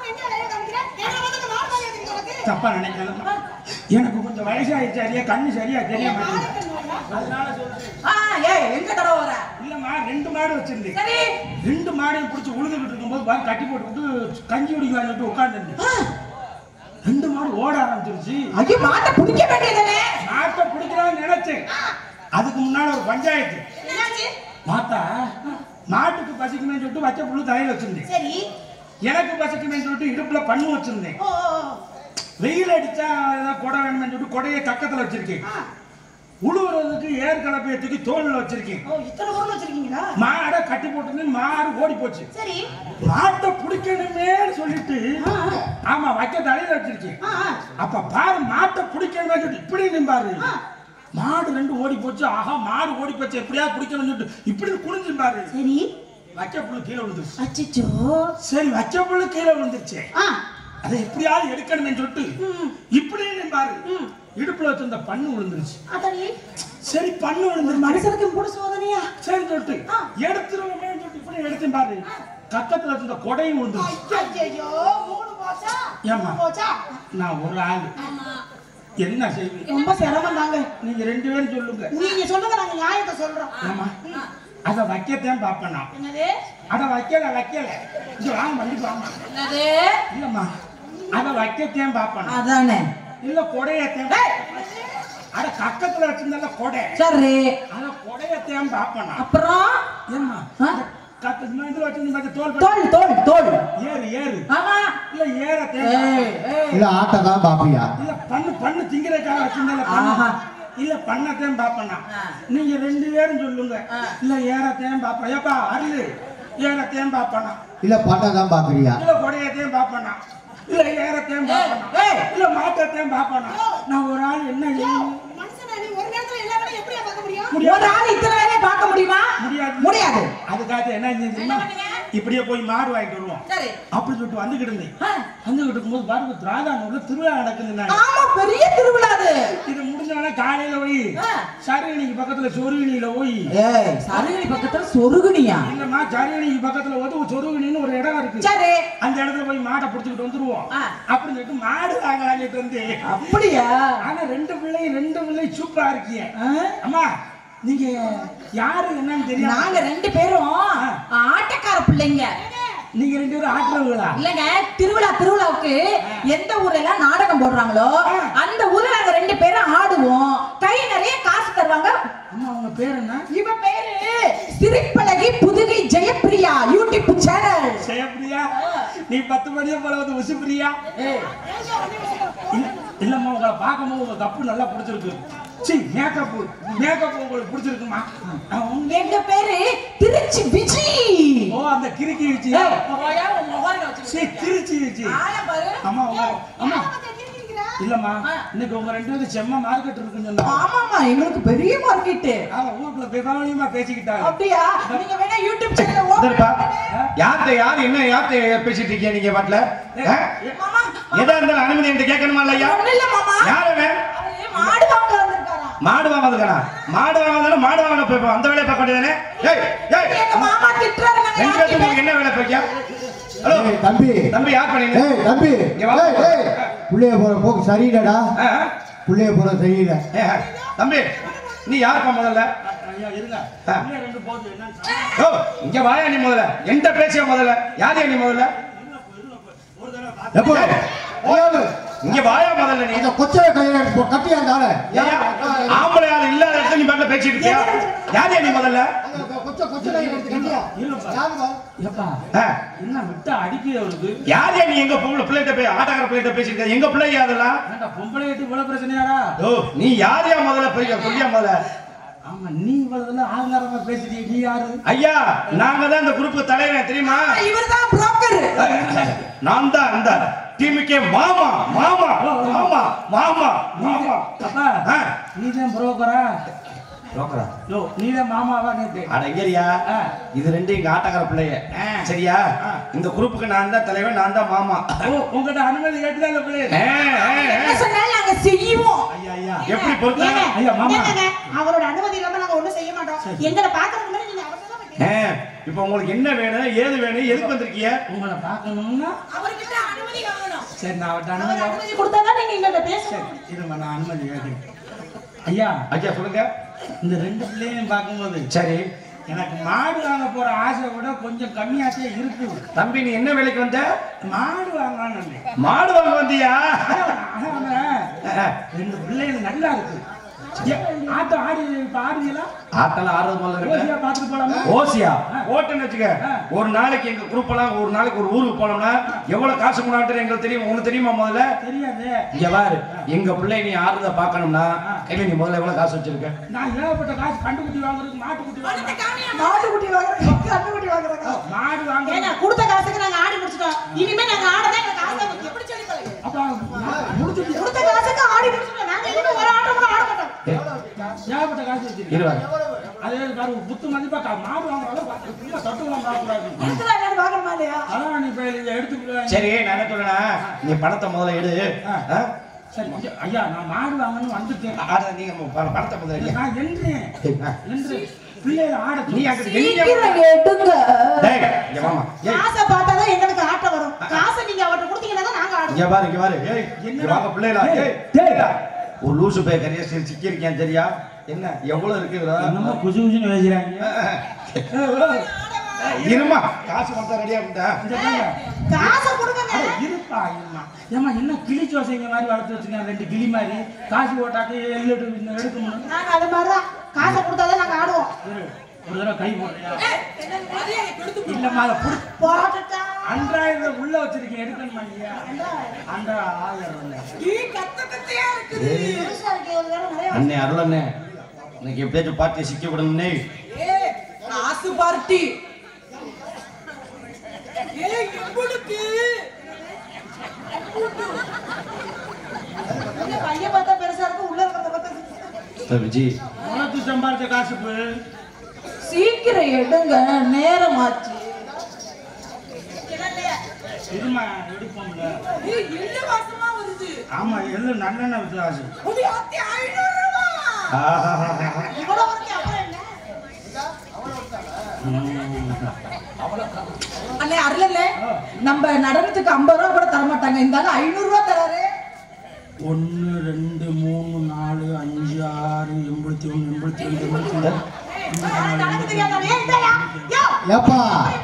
தப்பா நினைக்காதம்மா எனக்கு கொஞ்சம் வயசாயிடுச்சு சரியா கண்ணு சரியா தெரிய மாட்டேங்குது அதனால சொல்றேன் ஆ ஏய் எங்க தடவை வர இல்லம்மா ரெண்டு மாடு வச்சிருந்தேன் சரி ரெண்டு மாடையும் பிடிச்சி உழுதுகிட்டு இருக்கும்போது பாரு கட்டி போட்டு விட்டு கஞ்சி குடிக்கலான்னு உட்காந்துருந்தேன் ஆ, ரெண்டு மாடு ஓட ஆரம்பிச்சிருச்சு ஐயோ மாட்டை பிடிக்க வேண்டியதானே நாட்டை பிடிக்கலாம்னு நினைச்சேன் அதுக்கு முன்னால ஒரு பஞ்சாயத்து மாத்தா மாட்டுக்கு பசிக்குமே சொல்லிட்டு வச்ச புல்லு தலையில வச்சிருந்தேன் சரி எனக்கு பசிக்குமே சொல்லிட்டு இடுப்புல பண்ணு வச்சிருந்தேன் ஓ ஓ, வெயில் அடிச்சா ஏதாவது கொடை வேணுமே சொல்லிட்டு கொடையை கக்கத்துல வச்சிருக்கேன் ஆ. உழுவுறதுக்கு ஏர் கலப்பையை தூக்கி தோல்ல வச்சிருக்கேன் ஓ இத்தனை பொருள் வச்சிருக்கீங்களா மாடை கட்டி போட்டு மாடு ஓடி போச்சு சரி மாட்டை பிடிக்கணுமே சொல்லிட்டு ஆ, ஆ. ஆமா வைக்க தலையில வச்சிருக்கேன் ஆ, ஆ. அப்ப பாரு மாட்டை பிடிக்கணுமே சொல்லிட்டு இப்படி நின்பாரு மாடு ரெண்டு ஓடி போச்சு ஆஹா மாடு ஓடி போச்சு எப்படியாவது பிடிக்கணும்னு சொல்லிட்டு இப்படி குனிஞ்சு பாரு சரி வைக்க புல்லு கீழே விழுந்துருச்சு அச்சச்சோ சரி வைக்க புல்லு கீழே விழுந்துருச்சு ஆ அதை எப்படியாவது எடுக்கணுமே சொல்லிட்டு ம். இப்படி நின்பாரு ம். இடுப்புல வச்சிருந்த பண்ணு விழுந்துருச்சு அதானே சரி பண்ணு ஒரு விழுந்துருச்சு மனுஷனுக்கு கூட சோதனையா சரி சொல்லிட்டு ஆ. எடுத்துருவோமே சொல்லிட்டு இப்படி எடுத்து பாரு கக்கத்துல வச்சிருந்த கொடையும் விழுந்துருச்சு ஐயோ மூணு போச்சா ஏம்மா? மூணு போச்சா நான் ஒரு ஆளு என்ன செய்வீங்க ரொம்ப சிரமம் தாங்க நீங்க ரெண்டு பேரும் சொல்லுங்க நீங்க சொல்லுங்க நாங்க நியாயத்தை சொல்றோம் ஆமா அத வைக்கத்தான் பாப்பேன் நான் என்னது அத வைக்கல வைக்கல இங்க வாங்க மல்லி வாங்க என்னது இல்லம்மா அத வைக்கத்தான் பாப்பேன் நான். அதானே இல்ல கொடையத்தான் அட கக்கத்துல வச்சிருந்தால கொடை சரி அத கொடையத்தான் பாப்பேன் நான். அப்புறம் ஏம்மா ஆ? கத்த இந்த இதுல வச்சிருந்த தோல் பை- தோல் தோல் தோல் ஏறு ஏறு ஆமா இல்ல ஏறத்தேன் ஏய் ஏய் இல்ல ஆட்டை தான் பாப்பியா இல்ல பண்ணு பண்ணு திங்கிறதுக்காக வச்சிருந்தால ஆஹா. இல்ல பண்ணத்தையும் பாப்பேன் நான். ஆ. நீங்க ரெண்டு பேரும் சொல்லுங்க ஆ. இல்ல ஏறத்தையும் பாப்பேன் ஏப்பா அருளு ஏறத்தையும் பாப்பேனா இல்ல பாட்டை தான் பாக்குறியா இல்ல கொடையத்தையும் பாப்பேனா இல்ல ஏறத்தையும் பாப்பேனா ஏய். இல்ல மாட்டத்தையும் பாப்பேனா நான் ஒரு ஆள் என்ன செய்யணும்? மனுஷனா நீ ஒரு நேரத்துல எல்லா வேலையும் எப்படியா பார்க்க முடியும் ஒரு ஆள் இத்தனை வேலையை பார்க்க முடியுமா முடியாது முடியாது அதுக்காக என்ன செஞ்சீங்கன்னா பண்ணீங்க? இப்படியே போய் மாடு வாங்கிட்டு வருவோம் சரி அப்படி சொல்லிட்டு வந்துகிட்டு இருந்தேன் ஆ. வந்துகிட்டு இருக்கும்போது பாருங்க திராதானூர்ல திருவிழா நடக்குதுன்னாங்க ஆமா பெரிய திருவிழா அது இது முடிஞ்சவன காலையில போய் ஆ. சருகணிக்கு பக்கத்துல சொருகிணியில போய் ஏய் சருகணி பக்கத்துல சொருகுனியா இல்லம்மா சருகணிக்கு பக்கத்துல வந்து ஒரு சொருகிணின்னு ஒரு இடம் இருக்கு சரி அந்த இடத்துல போய் மாட்டை பிடிச்சிக்கிட்டு வந்துருவோம் ஆ. அப்படின்னு சொல்லிட்டு மாடு வாங்கலாம்னு வந்து அப்படியா ஆனா ரெண்டு பிள்ளையும் ரெண்டு பிள்ளையும் சூப்பரா இருக்கீங்க ஆ? அம்மா நீங்க யாரு என்னன்னு தெரியும் நாங்க ரெண்டு பேரும் ஆட்டக்கார பிள்ளைங்க நீங்க ரெண்டு பேரும் ஆட்டுறவங்களா இல்லங்க திருவிழா திருவிழாவுக்கு எந்த ஊர்ல எல்லாம் நாடகம் போடுறாங்களோ அந்த ஊர்ல நாங்க ரெண்டு பேரும் ஆடுவோம் கை நிறைய காசு தருவாங்க அம்மா உங்க பேர் என்ன இவ பேரு சிரிப்பழகி புதுகை ஜெயப்பிரியா யூடியூப் சேனல் ஜெயப்பிரியா நீ பத்து மணியே போல வந்து உசுப்பிரியா இல்ல- இல்லம்மா உங்களை பார்க்கும்போது உங்க கப்பு நல்லா பிடிச்சிருக்கு சி மேக்கப் மேக்கப் உங்களுக்கு பிடிச்சிருக்குமா ஆ, உங்க- எங்க பேரு திருச்சி விஜி ஓ அந்த கிறுக்கி வச்சு சி திருச்சி வச்சு அம்மா உங்க அம்மா இல்லம்மா இன்னைக்கு உங்க ரெண்டு பேரும் செம்ம மார்க்கெட் இருக்குன்னு சொன்னாங்க ஆமாமா எங்களுக்கு பெரிய மார்க்கெட் ஆமா ஊருக்குள்ள பெருமாளியமா பேசிக்கிட்டாங்க அப்படியா நீங்க வேணா யூடியூப் சேனல் இதர்ப்பா ஓபன் யார்கிட்ட யார் என்ன யார்கிட்ட பேசிட்டு இருக்கீங்க நீங்க பாட்டுல ஆ? மாமா எதா இருந்தாலும் அனுமதி என்கிட்ட கேட்கணுமா இல்லையா ஒண்ணும் இல்ல மாமா யார் அவன் அவரு மாடு வாங்க வந்திருக்காராம் மாடு வாங்காதுக்கானா மாடு வாங்காதானே மாடு வாங்க போய் அந்த வேலையை பார்க்க வேண்டியதானே ஏய் ஏய் எங்க மாமா திட்டுறாரு நாங்க ரெண்டு பேருக்கு யார்கிட்ட உங்களுக்கு என்ன வேலை பைக்கியா ஹலோ ஏய் தம்பி தம்பி யார் பண்ணீங்க ஏய் தம்பி இங்க வா. ஏய் ஏய் புள்ளைய போற போக்கு சரியில்லடா ஆ, ஆ. புள்ளைய போற சரியில்லை ஏ, தம்பி நீ யாருப்பா முதல்ல ஐயா இருங்க ஆ. இன்னும் ரெண்டு போகுது என்ன ஓ இங்க வாயா நீ முதல்ல என்கிட்ட பேசிய முதல்ல யாரையா நீ முதல்ல எப்போ ஓயாம இங்க வாயா முதல்ல நீ அந்த கொச்சை கையில கட்டி அந்த ஆளை ஏய்யா, ஆம்பளை ஆள் இல்லாத இடத்துல நீ பாட்டுல பேசிட்டு இருக்கியா யாரையா நீ முதல்ல அந்த கொச்சை கொச்சை கையில எடுத்து கட்டியா இல்லப்பா. யாருப்பா ஏப்பா ஆ, என்ன விட்டா அடிக்கவே அவருக்கு யாரையா நீ எங்க பொம்பளை பிள்ளைகிட்ட போய் ஆட்டக்கார பிள்ளைகிட்ட பேசிட்டு எங்க பிள்ளையா அதெல்லாம் ஏன்டா பொம்பளை கட்டி இவ்வளவு பிரச்சனையாடா ஓ நீ யாரையா முதல்ல போய் சொல்லியா முதல்ல ஆமா நீ இவ்வளவுல ஆங்காரமா பேசுறீ நீ யாரு ஐயா நாங்க தான் இந்த குரூப்புக்கு தலைவன் தெரியுமா இவர்தான் புரோக்கர் நான் தான் இந்த டீமுக்கே மாமா மாமா மாமா மாமா மாமா அப்பா ஆ. நீ தான் புரோக்கரா ரோக்கரா யோ நீ தான் மாமாவா நேத்து அட எங்கேரியா ஆ. இது ரெண்டு எங்க ஆட்டக்கார பிள்ளைய ஆ. சரியா ஆ. இந்த குரூப்புக்கு நான் தான் தலைவன் நான் தான் மாமா ஓ உங்ககிட்ட அனுமதி கேட்டுதான் இந்த பிள்ளை ஆ, ஆ, என்ன ஆ. சொன்னாலும் நாங்க செய்வோம் ஐயா ஐயா எப்படி பொறுத்த ஏங்க, ஐயா, மாமா. என்னங்க, அவரோட அனுமதி இல்லாம நாங்க ஒண்ணும் செய்ய மாட்டோம் எங்களை பாக்குறதுக்கு முன்னாடி நீங்க அவர்கிட்ட தான் போய் கேட்கணும். இப்போ உங்களுக்கு என்ன வேணும் ஏது வேணும் எதுக்கு வந்திருக்கீங்க உங்களை பார்க்கணும்னா அவர்கிட்ட அனுமதி வாங்கணும் சரி நான் அவர்கிட்ட அவர் அனுமதி அனுமதி கொடுத்தாதான் நீங்க எங்கள்ட்ட பேசணும் இருமா நான் அனுமதி கேட்கிறேன் ஐயா ஐயா சொல்லுங்க இந்த ரெண்டு பிள்ளையும் பார்க்கும்போது சரி எனக்கு மாடு வாங்க போற ஆசை விட கொஞ்சம் கம்மியாத்தே இருக்கு தம்பி நீ என்ன வேலைக்கு வந்த மாடு வாங்கலாம்னு வந்தேன். மாடு வாங்க வந்தியா ஆனா, ஆனா, ரெண்டு பிள்ளைகள் நல்லா இருக்கு ஏ, ஆட்டம் ஆடி இப்ப ஆடுங்களா ஆட்டெல்லாம் ஆடுறது முதல்ல ஓசியா இருக்கட்டும். பாத்துட்டு போலாமா ஓசியா ஓட்டுன்னு வச்சுக்க ஆ. ஒரு நாளைக்கு எங்க குரூப் எல்லாம் ஒரு நாளைக்கு ஒரு ஊருக்கு போனோம்னா எவ்வளவு காசு கொண்டாட்டு எங்களுக்கு தெரியும் உங்களுக்கு தெரியுமா முதல்ல தெரியாது இங்க பாரு எங்க பிள்ளை நீ ஆடுறத பார்க்கணும்னா கையில நீ முதல்ல எவ்வளவு காசு வச்சிருக்க நான் ஏகப்பட்ட காசு கண்டுக்குட்டி வாங்குறதுக்கு மாட்டுக்குட்டி வாங்குறேன் மாட்டுக்குட்டி வாங்குறாங்க கண்ணுக்குட்டி வாங்குறாங்க மாடு ஏங்க வாங்குறேன் கொடுத்த காசுக்கு நாங்க ஆடி முடிச்சிட்டோம் இனிமே நாங்க ஆடதான் எங்க காசை உங்களுக்கு எப்படி சொல்லி பழகு அப்ப முடிச்சுட்டு கொடுத்த காசுக்கு ஆடி முடிச்சிட்டோம் நாங்க இனிமே ஒரு ஆட்டம் கூட ஆட மாட்டோம் ஏகப்பட்ட காசு வச்சிருக்கேன் இருவாரு அதே பாரு புத்து மதிப்பா கா- மாடு வாங்குறாங்க சும்மா தட்டுலாம் பார்க்கக்கூடாது இருக்கிறா என்னன்னு பாக்கணுமா இல்லையா அதான் நீ இப்ப இதை எடுத்துக்கிடுவேன் சரி நான் என்ன சொல்றேன்னா நீ பணத்தை முதல்ல எடு ஆ. ஆ? சரி ஐயா, ஐயா நான் மாடு வாங்கணும்னு வந்துட்டேன் ஆட நீங்க பண- பணத்தை முதல்ல எடு. நான் என்றேன் ஆ. என்று பிள்ளைகளை ஆட நீ சொல்லு. அங்கிட்டு எங்க சீக்கிரம் எடுங்க டேய் இங்க வாமா ஏய் காசை பார்த்தாதான் எங்களுக்கு ஆட்டம் வரும் காசை நீங்க அவர்கிட்ட கொடுத்தீங்கன்னா தான் நாங்க ஆடுவோம் இங்க பாரு இங்க பாரு ஏய் இங்க என்னடா? வாங்க பிள்ளைகளா ஏய், ஏய் டேய். ஒரு லூசு பே கரையா சிக்கி சிக்கியிருக்கேன் சரியா என்ன எவ்வளவு இருக்குதுடா என்னமோ குசு குசுன்னு பேசுறாங்க இருமா காசு மட்டும் ரெடியா இருந்தா இந்த பாருங்க. காசை கொடுங்க அட, இருப்பா இருமா ஏமா என்ன கிளி ஜோசைங்க மாதிரி வளர்த்து வச்சிருக்காங்க ரெண்டு கிளி மாதிரி காசு போட்டாக்கு எள்ளு எடுக்கணும் நாங்க அது மாதிரிதான் காசை கொடுத்தாதான் நாங்க ஆடுவோம் இரு, ஒரு தடவை கை போடுறியா இல்லம்மா அதை புடி போராட்டத்தா அன்றாயிரம் உள்ள வச்சிருக்கீங்க எடுக்கணுமா இல்லையா அந்த ஆயிரம் இல்ல பெருசா இருக்கு ஒரு வேளை நிறைய அண்ணே அருள் அண்ணே இன்னைக்கு எப்படியாச்சும் பார்ட்டியை சிக்க விடணும்னே காசு பார்ட்டி இந்த பையன் பார்த்தா பெருசா இருக்கு உள்ள இருக்கிறத பார்த்தா விஜய் உனக்கு சம்பாதிச்ச காசு போ. சீக்கிரம் எடுங்க நேரமாச்சு இருமா எடுப்போம்ல ஆமா எள்ளு நல்லெண்ணெய் வித்து காசு ஆஹாஹாஹா. இவ்வளவு வரைக்கும் அப்புறம் என்ன அண்ணே அருளல்ல நம்ம நடனத்துக்கு ஐம்பது ரூபா கூட தர மாட்டாங்க இந்த ஆளு ஐநூறு ரூபா தராரு ஒன்று ரெண்டு மூணு நாலு அஞ்சு ஆறு எண்பத்தி ஒன்று எண்பத்தி ரெண்டு எண்பத்தி மூணு நடக்க தெரியாதவன் ஏன் இந்தாயா? யோ, ஏப்பா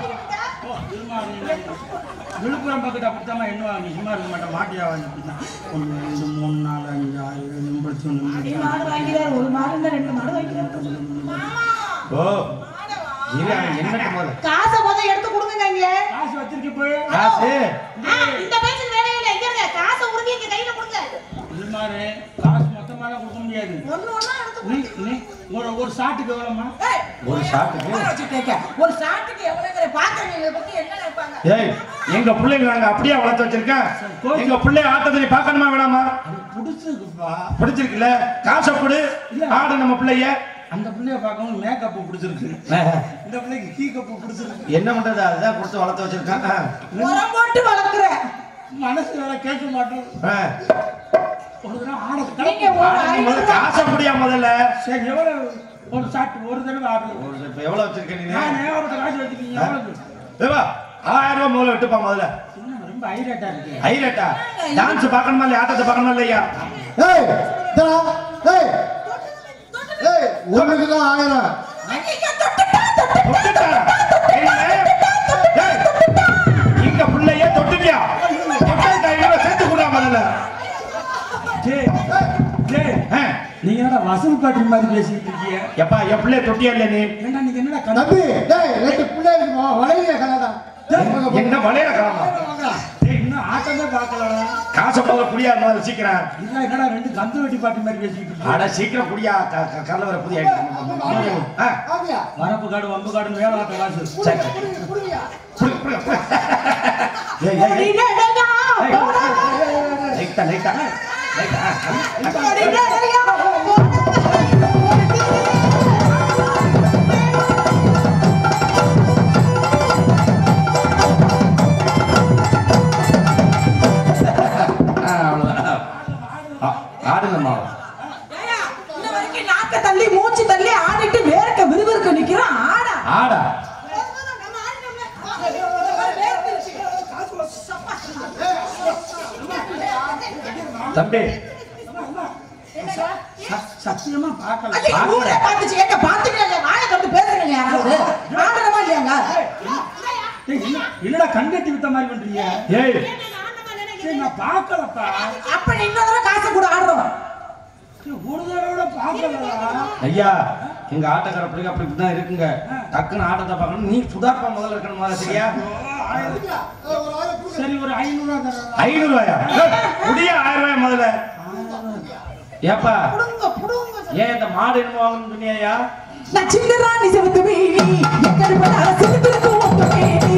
விழுப்புரம் பக்கத்து அப்படித்தாம்மா என்ன வாங்கி சும்மா இருக்க மாட்டேன் மாட்டியா வாங்கி அப்படின்னா ஒன்று ரெண்டு மூணு நாலு அஞ்சு ஆறு ஏழு எண்பத்தி ஒன்று நீ எண்பத்தி மாடு வாங்கிறார் ஒரு மாடு இருந்தா ரெண்டு மாடு வாங்கிறார் ஓ இரு, அவன் என்னட்டு முதல்ல காசை முத எடுத்து கொடுங்க இங்க காசு வச்சிருக்க போய் காசு ஆ, இந்த பேச்சுக்கு வேலையே இல்லை எங்க இருங்க காசை உறுதி எங்க கையில கொடுங்க இது மாதிரி காசு மொத்தமாக கொடுக்க முடியாது ஒண்ணு ஒண்ணா எடுத்து நீ நீ ஒரு ஒரு ஷாட்டுக்கு எவ்வளோம்மா ஏய், ஒரு ஷாட்டுக்கு உட்கார வச்சு கேட்க. ஒரு ஷாட்டுக்கு எவ்வளவு பாக்குறவங்க பத்தி என்ன நினைப்பாங்க ஏய் எங்க பிள்ளைங்க நாங்க அப்படியே வளர்த்து வச்சிருக்கேன் எங்க பிள்ளைய ஆட்டத்தை நீ பார்க்கணுமா வேணாமா அது பிடிச்சிருக்குப்பா பிடிச்சிருக்குல்ல காசை கொடு ஆடு நம்ம பிள்ளைய அந்த பிள்ளைய பார்க்கவும் மேக்கப் பிடிச்சிருக்கு இந்த பிள்ளைக்கு கீ கப்பு பிடிச்சிருக்கு என்ன பண்றது அதுதான் கொடுத்து வளர்த்து வச்சிருக்கேன் ஆ. உரம் போட்டு வளர்க்குற மனசு வேலை கேட்க மாட்டோம் ஆ. ஒரு தடவை ஆட நீங்க ஒரு ஆடு, நீ முதல்ல காசை முடியா முதல்ல சரி எவ்வளவு ஒரு ஷாட் ஒரு தடவை ஆடுறது ஒரு- இப்ப எவ்வளவு வச்சிருக்க நீ நான் ஏகப்பட்ட காசு வச்சுக்கீங்க எவ்வளவு ஏவா ஆயிரம் ரூபாய் முதல்ல விட்டுப்பா முதல்ல என்ன ரொம்ப ஹைலைட்டா இருக்கு ஹைலைட்டா டான்ஸ் பார்க்கணுமா இல்லையா ஆட்டத்தை பார்க்கணுமா இல்லையா ஏய் இந்தா, ஏய் ஏய் உனக்கு தான் ஆயிரம் தொட்டுட்டா? என்ன? ஏய், இங்க பிள்ளைய தொட்டுட்டியா தொட்டதுக்கு ஐநூறு ரூபாய் சேர்த்து கொடுடா முதல்ல டேய், டேய், ஆ. நீங்க என்னடா வசூல் காட்டுற மாதிரி பேசிட்டு இருக்கீங்க எப்பா என் பிள்ளைய தொட்டியா இல்லையா நீ ஏண்டா நீங்க என்னடா கண்ணு தம்பி டேய் ரெண்டு பிள்ளைங்க வளைய கலடா என்ன வளையல காலமா டேய், இன்னும் ஆட்டமே பார்க்கலடா காசை முதல்ல குடியா முதல்ல சீக்கிரம் இல்ல என்னடா ரெண்டு கந்து வெட்டி பாட்டு மாதிரி பேசிட்டு இருக்கீங்க அட சீக்கிரம் குடியா க- க- கலவர புதிய ஆ ஆமியா வரப்பு காடு வம்பு காடு வேலை ஆட்ட காசு சரி சரி. புடி, புடி, புடி. ஏய், ஏய், ஏய். லைட்டா, லைட்டா. லைட்டா, ஆ, ஆ. ஆ, அவ்வளவுதான். ஆ, ஆடுங்கம்மா ஏய்யா, இன்ன வரைக்கும் நாக்க தள்ளி மூச்சு தள்ளி ஆடிட்டு வேர்க்க விறுவிறுக்க நிக்கிறான் ஆடா ஆடா தம்பி ச- சத்தியமா பார்க்கல ஐயா, ஊரே பார்த்துச்சு ஏங்க பாத்துக்கல இல்லையா வாயை கட்டு பேசுறீங்க யாராவது ஆடணுமா இல்லையாங்க டேய், என்ன- என்னடா கண்கட்டி வித்த மாதிரி பண்றீங்க ஏய் டேய், நான் பார்க்கலப்பா அப்ப நீ இன்னொரு தடவை காசை கூட ஆடுறோம் டேய், ஒரு தடவை பார்க்கலடா ஐயா எங்க ஆட்டக்கார பிள்ளைங்க அப்படி இப்படிதான் இருக்குங்க டக்குன்னு ஆட்டத்தை பார்க்கணும் நீ சுதாப்பா முதல்ல இருக்கணும் முதல்ல சரியா சரி ஒரு ஐநூறுவா தரேன் ஐநூறு ரூபாயா முடிய ஆயிரம் ரூபாய் முதல்ல ஏப்பா புடுங்க புடுங்க ஏன் இந்த மாடு என்ன வாங்கணும்னு சொன்னியா நான் சின்ன ராணி செவத்து மீனி எக்கடி பல சிலுத்திருக்கு ஒட்டு மீனி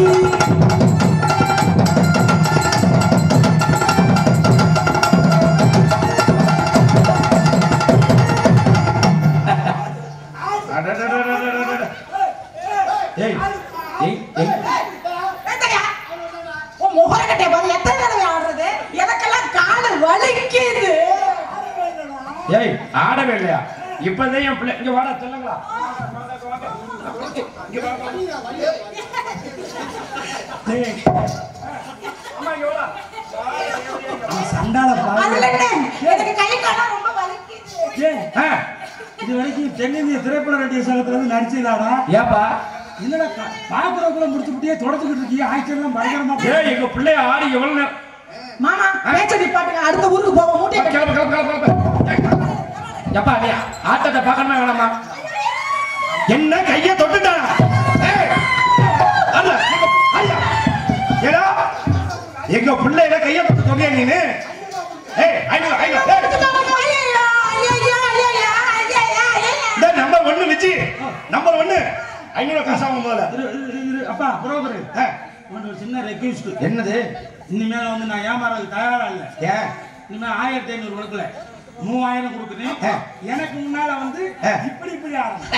அடடடடடடடட. ஏய் ஏய் ஏய் வேட்டையா உன் முகரக்கட்டைய பாரு எத்தனை தடவை ஆடுறது எனக்கெல்லாம் காலு வலிக்குது ஏய் ஆடவே இல்லையா இப்பதான் என் பிள்ளை இங்க வாடா சொல்லுங்களா சண்டால பாரு அதுல என்ன எனக்கு கை காலம் ரொம்ப வலிக்குது ஏய், ஆ, இது வரைக்கும் தென்னிந்திய திரைப்பட நடிகை சங்கத்துல இருந்து நடிச்சதாடா ஏப்பா என்னடா பா- பாக்குறவங்கள முடிச்சுக்கிட்டே தொடச்சுக்கிட்டு இருக்கீங்க ஆய்ச்சல்லாம் பயங்கரமா ஏய் எங்க பிள்ளைய ஆடி எவ்வளவு நேரம் மாமா பேச்ச நிப்பாட்டுங்க அடுத்த ஊருக்கு போவோம் மூட்டை கட்டி. கிளம்பு கிளம்பு கிளம்பு கிளம்பு ஏய், எப்பா நீ ஆட்டத்தை பார்க்கணுமா வேணாமா என்ன கைய தொட்டுட்டானா ஏய், அல்ல, எங்க- ஐயா, ஏடா, எங்க பிள்ளையில கைய தொட்டு தொட்டியா நீனு ஏய் ஐநூறு ஐநூறு ஏய், ஐயையோ, ஐயையோ, ஐயையோ, ஐயையோ, ஐயையோ. இந்த நம்பர் ஒண்ணு வச்சு நம்பர் ஒண்ணு ஐநூறு காசு ஆகும் முதல்ல இரு, இரு, இரு, அப்பா புரோக்கர் ஆ, உன்கிட்ட ஒரு சின்ன ரெக்யூஸ்ட் என்னது இனிமேல வந்து நான் ஏமாறதுக்கு தயாரா இல்ல ஏன் இனிமே ஆயிரத்தி ஐநூறு கொடுக்கல மூவாயிரம் கொடுக்குறேன் ஆ. எனக்கு முன்னால வந்து ஆ. இப்படி இப்படி ஆடணும்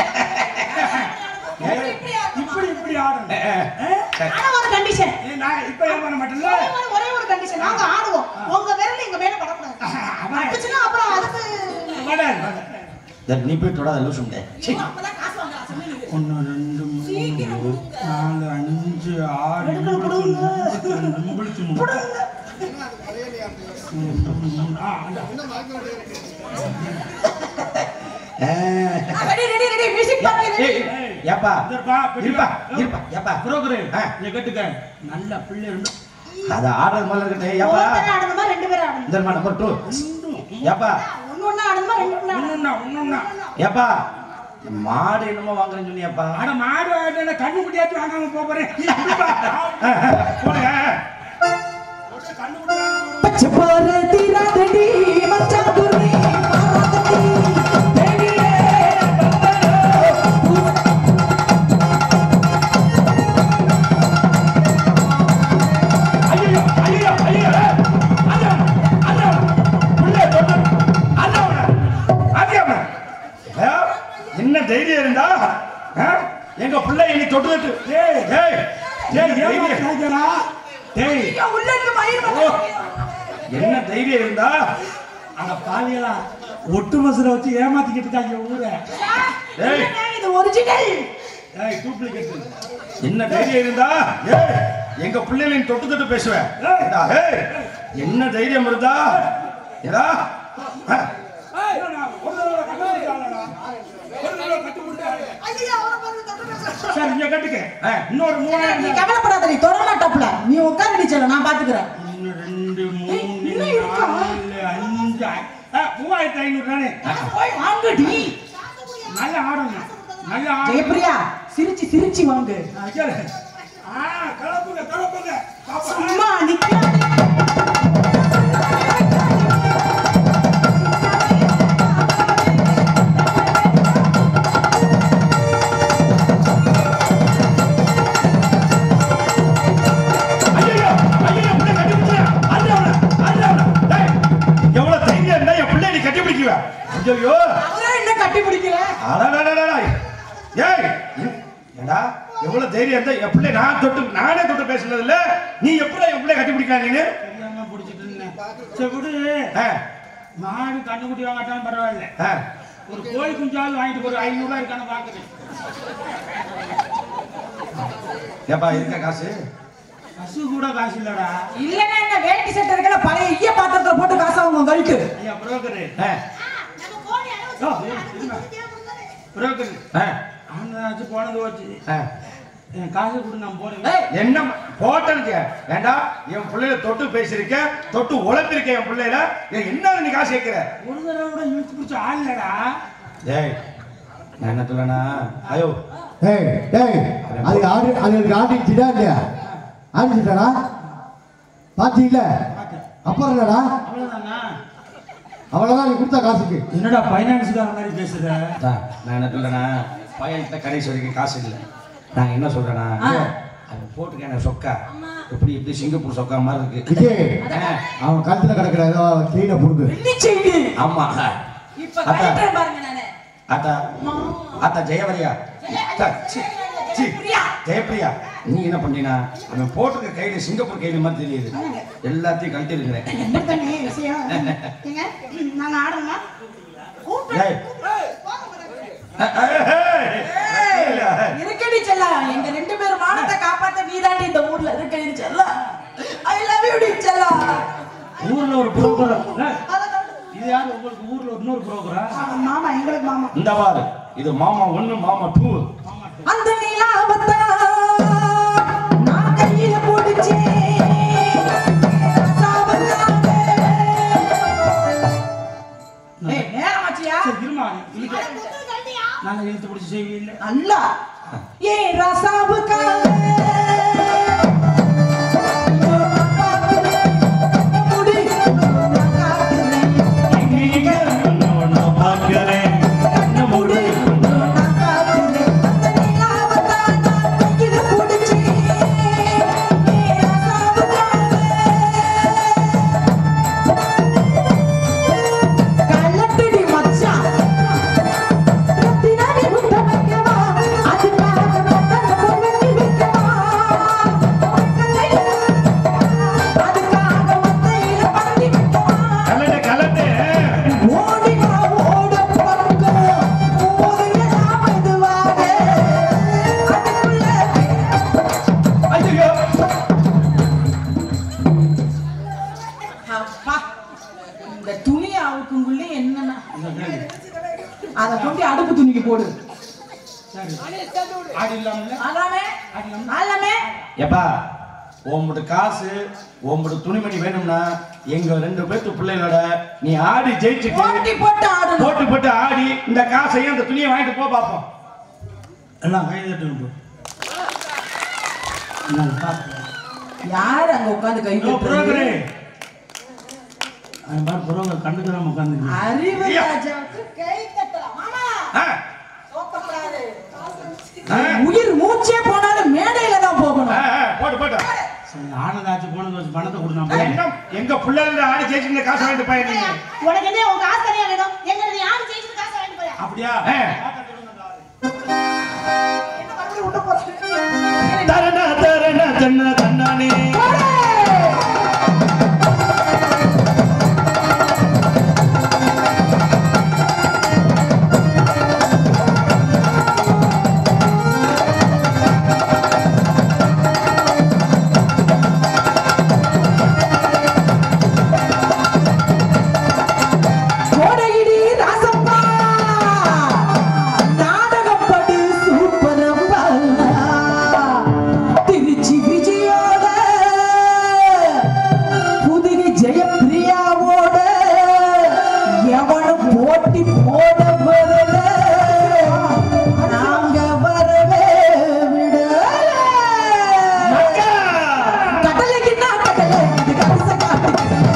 இப்படி இப்படி ஆடணும் ஆ, ஆ. ஆ? ஆனா ஒரு கண்டிஷன் ஏய், நான் இப்ப ஏமாற மாட்டேன்ல ஒரே ஒரு கண்டிஷன் நாங்க ஆடுவோம் உங்க விரல் எங்க மேல படக்கூடாது அவன் அடிச்சுன்னா அப்புறம் அதுக்கு வராது, வராது. இந்த நீ போய் தொடாத லூசு முண்டை. சீ. அப்பதான் காசு வாங்கலாம் சொன்னீங்க ஒன்று ரெண்டு மூணு சீக்கிரம் கொடுங்க. நாலு அஞ்சு ஆறு எடுக்கணும், கொடுங்க. எண்பத்தி மூணு ஆ, அந்த. ஆ. ரெடி ரெடி ரெடி மியூசிக் பாருங்க ஏய், ஏப்பா இந்தப்பா, பெரியப்பா. இருப்பா இருப்பா ஏப்பா புரோக்கரு, ஆ. இங்க கேட்டுக்க நல்ல பிள்ளை ரெண்டு அது ஆடுறது முதல்ல இருக்கட்டும் ஏப்பா ஒருத்தர் ஆடணுமா ரெண்டு பேரும் ஆடணும் இந்த நம்பர் டூ ஏப்பா ஒண்ணு ஒண்ணா ஆடணுமா ரெண்டு ஒண்ணா ஆடணுமா? ஒண்ணுண்ணா ஒண்ணுண்ணா ஏப்பா மாடு என்னமோ வாங்குறேன்னு சொன்னியப்பா அட மாடு ஆடுன கண்ணு குட்டியாச்சும் வாங்காம போப் போறேன் இருப்பா. போடுங்க கண்ணு குட்டி வாங்காம பச்சை பாரதி ராதடி மச்சான் துர்னி பாரதி தேவியே ஐயோ ஐயோ ஐயோ அண்ணா அண்ணா புள்ள தொட்டு அண்ணா ஆதியாம என்ன தைரியம் இருந்தா ஆ? எங்க பிள்ளை இனி தொட்டு தொட்டு ஏய் ஏய் டேய், ஏய் ஏம்மா தைரியம். கேக்குறா? டேய், ஐயோ, உள்ள இருந்து மயிர் ஓ, வந்து என்ன தைரியம் இருந்தா அட பாவிகளா, ஒட்டு மசுரை வச்சு ஏமாத்திக்கிட்டு இருக்காங்க ஊரை ஏய் இல்லைங்க, இது ஒரிஜினல் ஏய் டூப்ளிகேட் என்ன தைரியம் இருந்தா ஏய் எங்க பிள்ளைகளை நீ தொட்டு தொட்டு பேசுவேன் ஏடா, ஏய் என்ன தைரியம் இருந்தா ஏடா ஆ? சரி இங்க கட்டுக்க ஆ. இன்னொரு நீ மூணாயிரம் கவலைப்படாத நீ தொடர டப்ல நீ உட்கார நிச்சல நான் பாத்துக்கிறேன் ஒன்று ரெண்டு மூணு இன்னும் இருக்கா? நாலு அஞ்சு ஆ, மூவாயிரத்தி ஐநூறு தானே போய் வாங்குடி நல்ல ஆடுங்க நல்ல ஆடு ஜெயப்பிரியா சிரிச்சு சிரிச்சு வாங்கு ஐயா, ஆ கலப்புங்க கலப்புங்க பாப்பா சும்மா நிக்காத ஐயையோ, ஐயையோ, பிள்ளை கட்டி பிடிச்சியா? அள்ளு அவனை, அள்ளு அவனை. டேய், எவ்வளவு தைரியம் இருந்தா என் பிள்ளை நீ கட்டி பிடிக்குவ? ஐயையோ, அவரே என்ன கட்டி பிடிக்கல அடடடடடா. ஏய், இ- ஏண்டா, எவ்வளவு தைரியம் இருந்தா என் பிள்ளை நான் தொட்டு நானே தொட்டு பேசுனது இல்ல நீ எப்படி என் பிள்ளை கட்டி பிடிக்கலாம் நீனு தெரியாம பிடிச்சிட்டு இருந்தேன் சரி விடு ஆ, மாடு கண்ணுக்குட்டி வாங்காட்டாலும் பரவாயில்ல ஆ. ஒரு கோழி குஞ்சாவது வாங்கிட்டு ஒரு ஐநூறு ரூபாய் இருக்கான்னு பாக்குறேன் ஏப்பா இருக்க காசு பசு கூட காசு இல்லடா இல்லன்னா என்ன வேட்டி சட்டை இருக்கல பழைய ஈய பாத்திரத்துல போட்டு காசு அவங்க கழுத்து ஐயா புரோக்கரு ஆ, நம்ம கோழி அளவு ஓ, வச்சு இருங்க. தேவைப்படுதானே? புரோக்கரு ஆ, அவனாச்சும் போனது வச்சு ஆ. என் காசு கொடு நான் போறேன் ஏய், என்ன போட்டனுக்கு ஏண்டா என் பிள்ளைய தொட்டு பேசியிருக்க தொட்டு உழைப்பிருக்க என் பிள்ளையில ஏன் என்ன நீ காசு கேட்கிற ஒரு தடவை கூட இழுத்து பிடிச்ச ஆள் இல்லடா ஏய் நான் என்ன சொல்லனா ஐயோ ஏய் டேய் அது ஆடு அது ஆடிச்சுடா இல்லையா ஆடிச்சுட்டாடா பாத்தீங்கள பார்த்தேன். அப்புறம் என்னடா அவ்வளவுதானா அவ்வளவுதான் நீ கொடுத்த காசுக்கு என்னடா பைனான்ஸ்கார மாதிரி பேசுற அதான், நான் என்ன சொல்றேன்னா பையன்கிட்ட கடைசி வரைக்கும் காசு இல்லை நான் என்ன சொல்றேன்னா ஆ. அது போட்டுக்க எனக்கு சொக்கா எப்படி இப்படி சிங்கப்பூர் சொக்கா மாதிரி இருக்கு விஜய் ஆ, அவன் கழுத்துல கிடக்குற ஏதோ கீழே புடுங்கு வெள்ளி செய்தி ஆமா இப்ப அத்தா. கழிக்கிறேன் பாருங்க நானு அத்தா அத்தா ஜெயவரியா அத்தா, சி, சி, ஜெயப்பிரியா. ஜெயப்பிரியா நீ என்ன பண்ணினா அவன் போட்டிருக்க கையில சிங்கப்பூர் கையில மாதிரி தெரியுது எல்லாத்தையும் கழட்டி இருக்கிறேன் என்ன பண்ணி விஷயம் ஏங்க நாங்க ஆடணுமா கூப்பிட்டு ஏய். இருக்கடி செல்லா எங்க ரெண்டு பேரும் மானத்தை காப்பாத்த நீதாண்டி இந்த ஊர்ல இருக்கடி செல்லா ஐ லவ் யூ டி செல்லா ஊர்ல ஒரு புரோக்கர் இது யாரு உங்களுக்கு ஊர்ல இன்னொரு புரோக்கரா மாமா எங்களுக்கு மாமா இந்த பாரு இது மாமா ஒண்ணு மாமா டூ அந்த நிலாவத்தா நான் கையில பிடிச்சேன் சாவல்லாத. ஏய், நேரமாச்சியா? சரி இருமா இழுக்க நான் இழுத்து பிடிச்சி செய்வீங்க நல்லா ஏ ரசாவுக்காக முடி நான் காத்துறேன். கண்ணு மூடு, நான் காத்துறேன். அந்த நிலாவத்தா நான் கையில பிடிச்சேன். ஏ ரசாவுக்காக. கள்ளப்பிடி மச்சான் ரத்தினாடி முத்த வைக்கவா அதுக்காக பட்டன பொண்ணு வைக்கவா இந்த கேளு. அதை கொண்டு அடுப்பு துணிக்கு போடு சரி ஆடி இல்லாமல அதாமே ஆடி இல்லாம அல்லாமே எப்பா உன்கிட்ட காசு உன்கிட்ட துணிமணி வேணும்னா எங்க ரெண்டு பேர்த்து பிள்ளைகளோட நீ ஆடி போட்டி ஜெயிச்சுட்டு போட்டு ஆடணும் போட்டு போட்டு ஆடி இந்த காசையும் அந்த துணியை வாங்கிட்டு போ பாப்போம் எல்லாம் கை தட்டு நான் பார்த்து யார் அங்க உட்கார்ந்து கை புரோக்கரே தட்டுறது அவன் பாரு புரோக்கர் கண்டுக்கிறாம உட்காந்து அறிவு ஐயா. ராஜாவுக்கு கை தட்டலாம் மாமா ஆ, சோக்கப்படாது. ஆ, உயிர் மூச்சே போனாலும் மேடையில தான் போகணும் ஆ, ஆ, போட்டு போட்டு சரி ஆனதாச்சு போனது வச்சு பணத்தை கொடு நான் போறேன். என்ன எங்க பிள்ளைகளோட ஆடி ஜெயிச்சு இந்த காசை வாங்கிட்டு போய் நீங்க உனக்கு என்ன உன் காசு தனியா வேணும் எங்க நீ யாரு ஜெயிச்சு காசு வாங்கிட்டு போயா அப்படியா ஆ. தரண தரண தன்ன தன்னானே கோடையிடி ராசப்பா நாடகப்படி சூப்பரப்பா திருச்சி விஜயோட புதுகை ஜெயப்பிரியாவோட எவனும் போட்டி போட வரல நாங்க வரவே விடல கடலைக்கு நான் கடலை இது கரிச காட்டு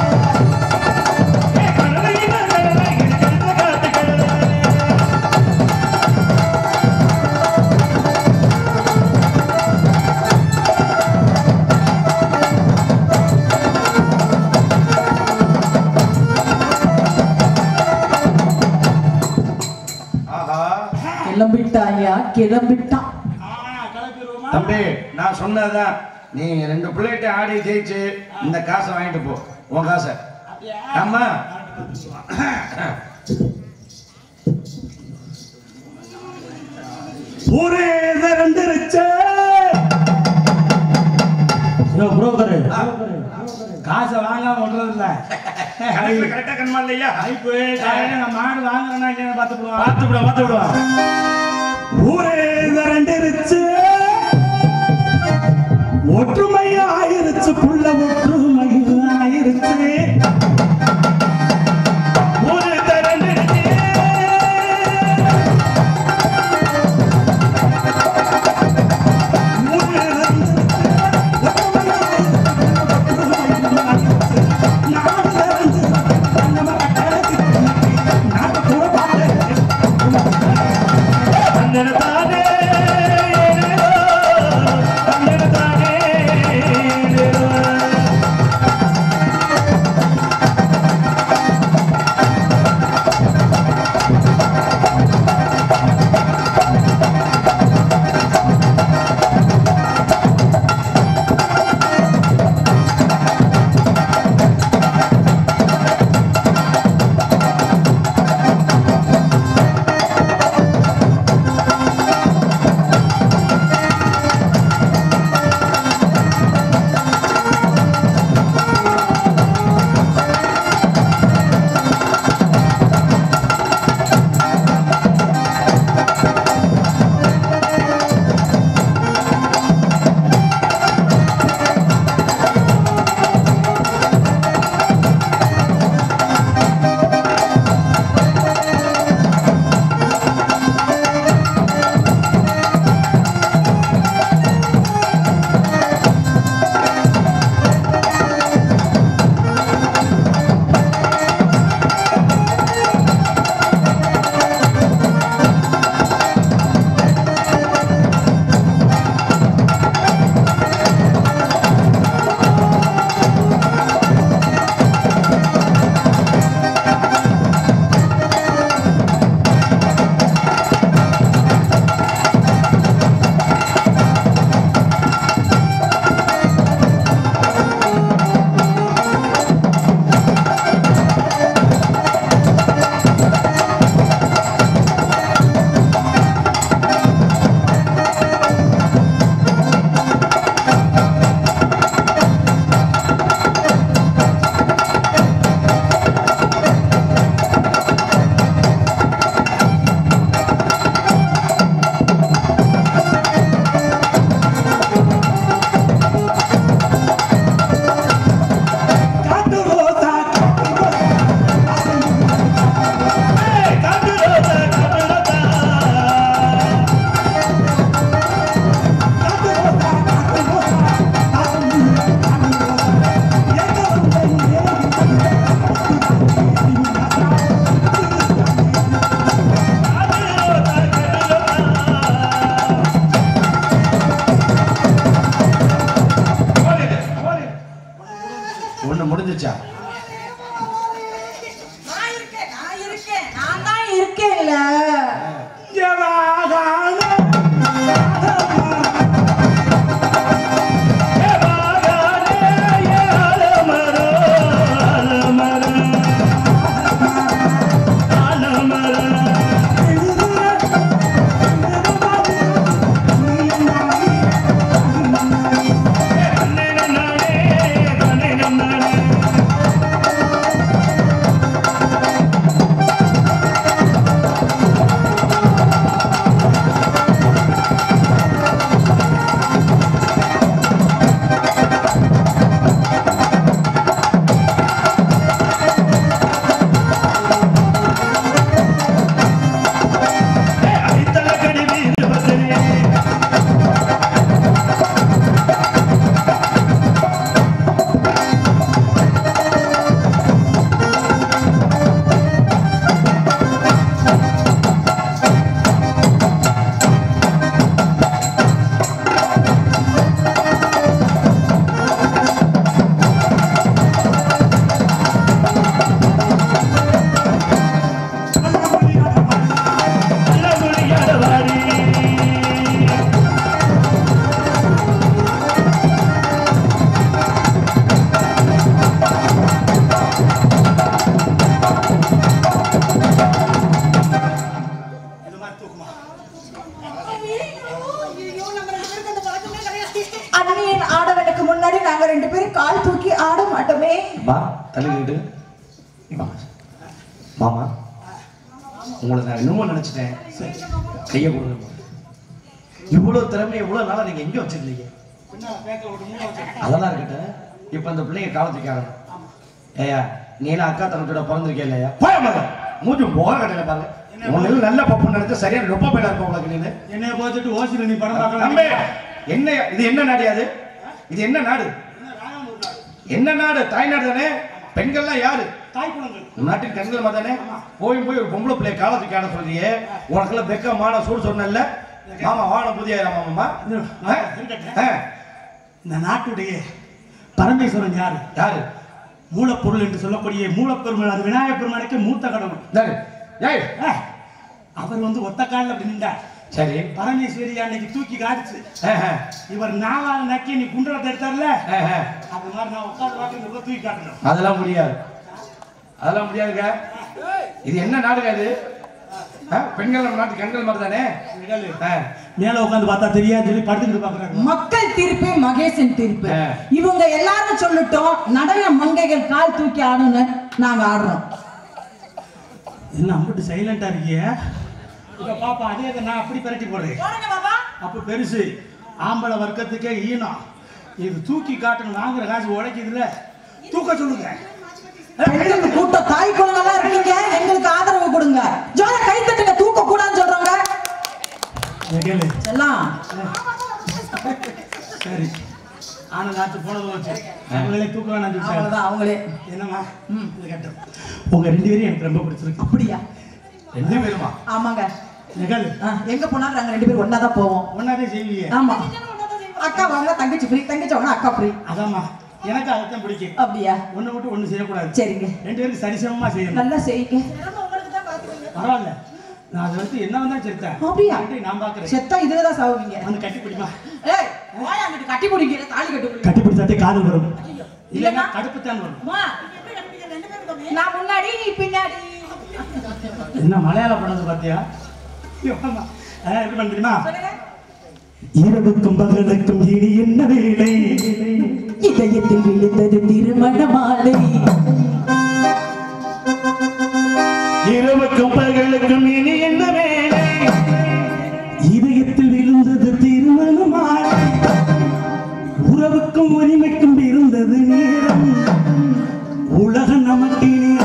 ஆஹா கிளம்பிட்டாயா கிளம்பிட்டான் ஆ, கிளப்பிடுவோமா? தம்பி நான் சொன்னதுதான் நீ ரெண்டு பிள்ளைகிட்ட ஆடி ஜெயிச்சு இந்த காசை வாங்கிட்டு போ உன் காசை அப்படியா? ஆமா ஊரே திரண்டுருச்சு. யோ, புரோக்கரு. காசை வாங்காம விடுறது இல்ல கணக்குல கரெக்டா கண்மா இல்லையா ஐப்பு, காலையில நான் மாடு வாங்குறேன்னா இல்லையான்னு பார்த்து போடுவான். பார்த்து விடுவா பார்த்து விடுவா ஊரே திரண்டிருச்சு. ஒற்றுமை ஆயிருச்சு புள்ள ஒற்றுமை ஆயிருச்சு ஊரு திரண்டுடுச்சு. ஊரே திரண்டிருச்சு. ஒற்றுமை ஆயிருச்சு, ஒற்றுமை ஆயிருச்சு. நாடு திரண்டு, நம்ம கட்டளைக்கு நாடு கூட பார்த்து தன்னடத்தானே, ஏனேனோ, தன்னடத்தானே, ஏனேனோ. அம்மா தள்ளிக்கிட்டு வா. மாமா உங்களை நான் என்னமோ நினைச்சிட்டேன் கையை கொடுங்க இவ்வளவு திறமை இவ்வளவு நாளா நீங்க எங்க வச்சிருந்தீங்க அதெல்லாம் இருக்கட்டும் இப்ப அந்த பிள்ளைங்க காலத்துக்கு ஆகணும் ஏயா நீ எல்லாம் அக்கா தங்கத்தோட பிறந்திருக்கே இல்லையா போய மகன் மூஞ்சி போக கடையில பாருங்க உன்ன நல்ல பப்பு நினைச்சு சரியான ரொம்ப பேடா இருப்ப உங்களுக்கு நீனு என்னைய பார்த்துட்டு ஓசில நீ படம் பார்க்கலாம் தம்பி என்ன இது என்ன நாடு அது இது என்ன நாடு என்ன நாடு தாய்நாடு தானே பெண்கள்லாம் யாரு தாய் குழந்தைகள் நாட்டின் கண்கள் தானே போய் போய் ஒரு பொம்பளை பிள்ளைய காலத்துக்கு ஆட சொல்றியே உனக்கெல்லாம் வெக்க மான சூடு சொன்னல மாமா வான புதிய மாமா ஆ? ஆ? இந்த நாட்டுடைய பரமேஸ்வரன் யாரு யாரு மூலப்பொருள் என்று சொல்லக்கூடிய மூலப்பெருமாள் அது விநாயகப் பெருமானுக்கு மூத்த கடவுள் யாரு ஏய் ஆ, அவர் வந்து ஒத்த காலில் அப்படி நின்றார் சரி பரமேஸ்வரி அன்னைக்கு தூக்கி காடிச்சு ஆ, ஆ, இவர் நாவால் நக்கி நீ குண்டலத்தை எடுத்தார்ல ஆ, ஆ. அது மாதிரி நான் உட்காந்து பார்த்து தூக்கி காட்டணும் அதெல்லாம் முடியாது அதெல்லாம் முடியாதுங்க இது என்ன நாடுங்க இது ஆ? பெண்கள் நம்ம நாட்டு கண்கள் மாதிரி தானே ஆ. மேல உட்காந்து பார்த்தா தெரியாது சொல்லி படுத்துக்கிட்டு பாக்குறாங்க மக்கள் தீர்ப்பே மகேசன் தீர்ப்பு ஆ. இவங்க எல்லாரும் சொல்லட்டும் நடன மங்கைகள் கால் தூக்கி ஆடுன்னு நாங்க ஆடுறோம் என்ன அம்பிட்டு சைலண்டா இருக்கிய இப்ப பாப்பா அதே இதை நான் அப்படி பரட்டி போடுறேன் அப்ப பெருசு ஆம்பளை வர்க்கத்துக்கே ஈனம் இது தூக்கி காட்டணும் வாங்குற காசு உடைக்குதுல தூக்க சொல்லுங்க பெண்கள் கூட்டம் தாய் குழந்தைலாம் இருக்கீங்க எங்களுக்கு ஆதரவு கொடுங்க ஜோர கை தட்டுங்க தூக்க கூடாதுன்னு சொல்றவங்க இதை கேளு எல்லாம் சரி ஆனந்த் ஆச்சு போனது வச்சு அவங்களே தூக்க வேணாம் சொல்லிட்டாங்க. அவ்வளவுதான் அவங்களே என்னம்மா இது கட்டும் உங்க ரெண்டு பேரும் எனக்கு ரொம்ப பிடிச்சிருக்கு அப்படியா ரெண்டு பேருமா ஆமாங்க நிகழ் ஆ, எங்க போனாலும் நாங்க ரெண்டு பேரும் ஒண்ணா தான் போவோம் ஒன்னாதே செய்வீங்க ஆமா அக்கா வாங்க தங்கச்சி ஃப்ரீ தங்கச்சி வாங்க அக்கா ஃப்ரீ அதாம்மா எனக்கு அதைத்தான் பிடிக்கும் அப்படியா ஒண்ணு விட்டு ஒண்ணு செய்யக்கூடாது சரிங்க ரெண்டு பேரும் சரிசமமா செய்யணும் நல்லா செய்யுங்க பரவாயில்ல நான் அதை வந்து என்ன வந்தா செத்தேன் அப்படியா? நான் பாக்குறேன் செத்தா இதுலதான் சாவுவீங்க வந்து கட்டி பிடிமா ஏய் வாயா அங்கிட்டு கட்டி பிடிக்கிற தாலி கட்டு கட்டி பிடிச்சாத்தே காதல் வரும் இல்லைன்னா இல்லைன்னா? கடுப்பு தான் வரும் அம்மா, நான் முன்னாடி நீ பின்னாடி என்ன மலையாள படம் பாத்தியா ஐயோ, ஆமா. அஹ், எப்படி பண்ண தெரியுமா சொல்லுங்க. இரவுக்கும் பகலுக்கும் இனி என்ன வேலை இதயத்தில் விழுந்தது திருமண மாலை இரவுக்கும் பகலுக்கும் இனி என்ன வேலை இதயத்தில் விழுந்தது திருமணமாய் உறவுக்கும் உரிமைக்கும் இருந்தது நேரம் உலகம் நமக்கு இனி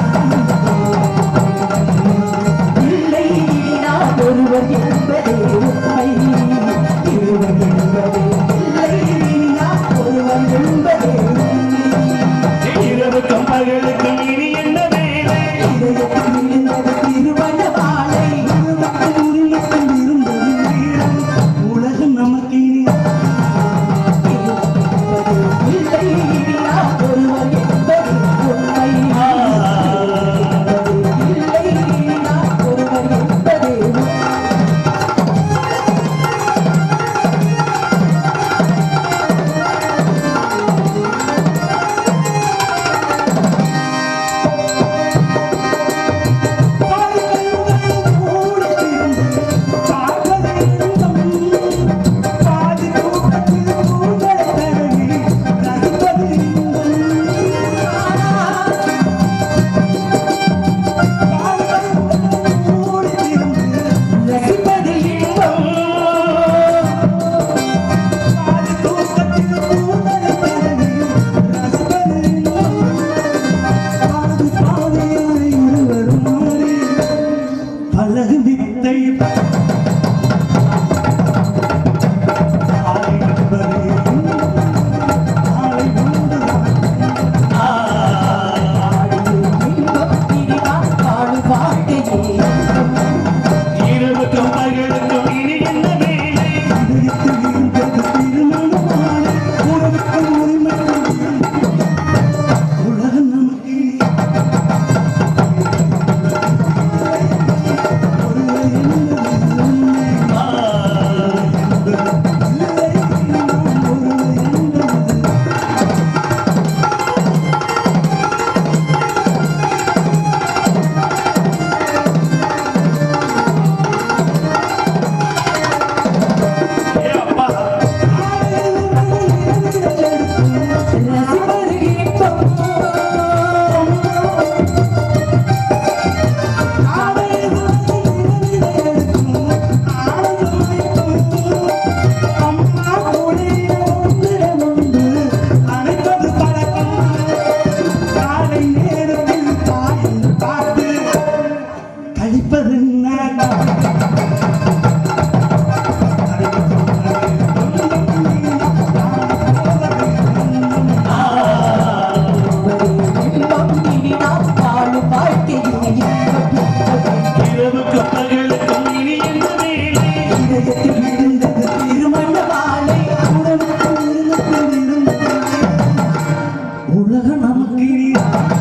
இல்லை நான் ஒருவர் என்பதே உண்மை இருவர் என்பதே இல்லை நான் ஒருவர் என்பதே உண்மை இரவுக்கும் பகலுக்கும் இனி என்ன வேலை இதயத்தில் விழுந்தது திருமண மாலை உறவுக்கும் உரிமைக்கும் இருந்தது நேரம் உலகம் நமக்கு இனி இல்லை நான் ஒருவர் என்பதே உண்மை இல்லை நான் ஒருவர் என்பதே உண்மை ரசிப்பது இன்பம் பலகு வித்தை ஆலை என்பது ஆலை உண்டுதான். இன்பம் இனிதான் வாழும் வாழ்க்கையே இரவுக்கும் பகலுக்கும் இனி என்ன வேலை இதயத்தில் இருந்தது திருமணமான உறவுக்கும் உரிமைக்கும் உலகம் நமக்கு இனி ஒருவர் என்பது உண்மை. இல்லை, நாம் ஒருவர் என்பது இருப்பது நான் இன்பம் இனி நாம் வாழும் வாழ்க்கையினை இரவுக்கு பகலுக்கும் இனி என்ன வேலை இதயத்தில் விழுந்தது திருமண மாலை உறவுக்கு உள்ளத்தில் இருந்தது உலகம் நமக்கு இனி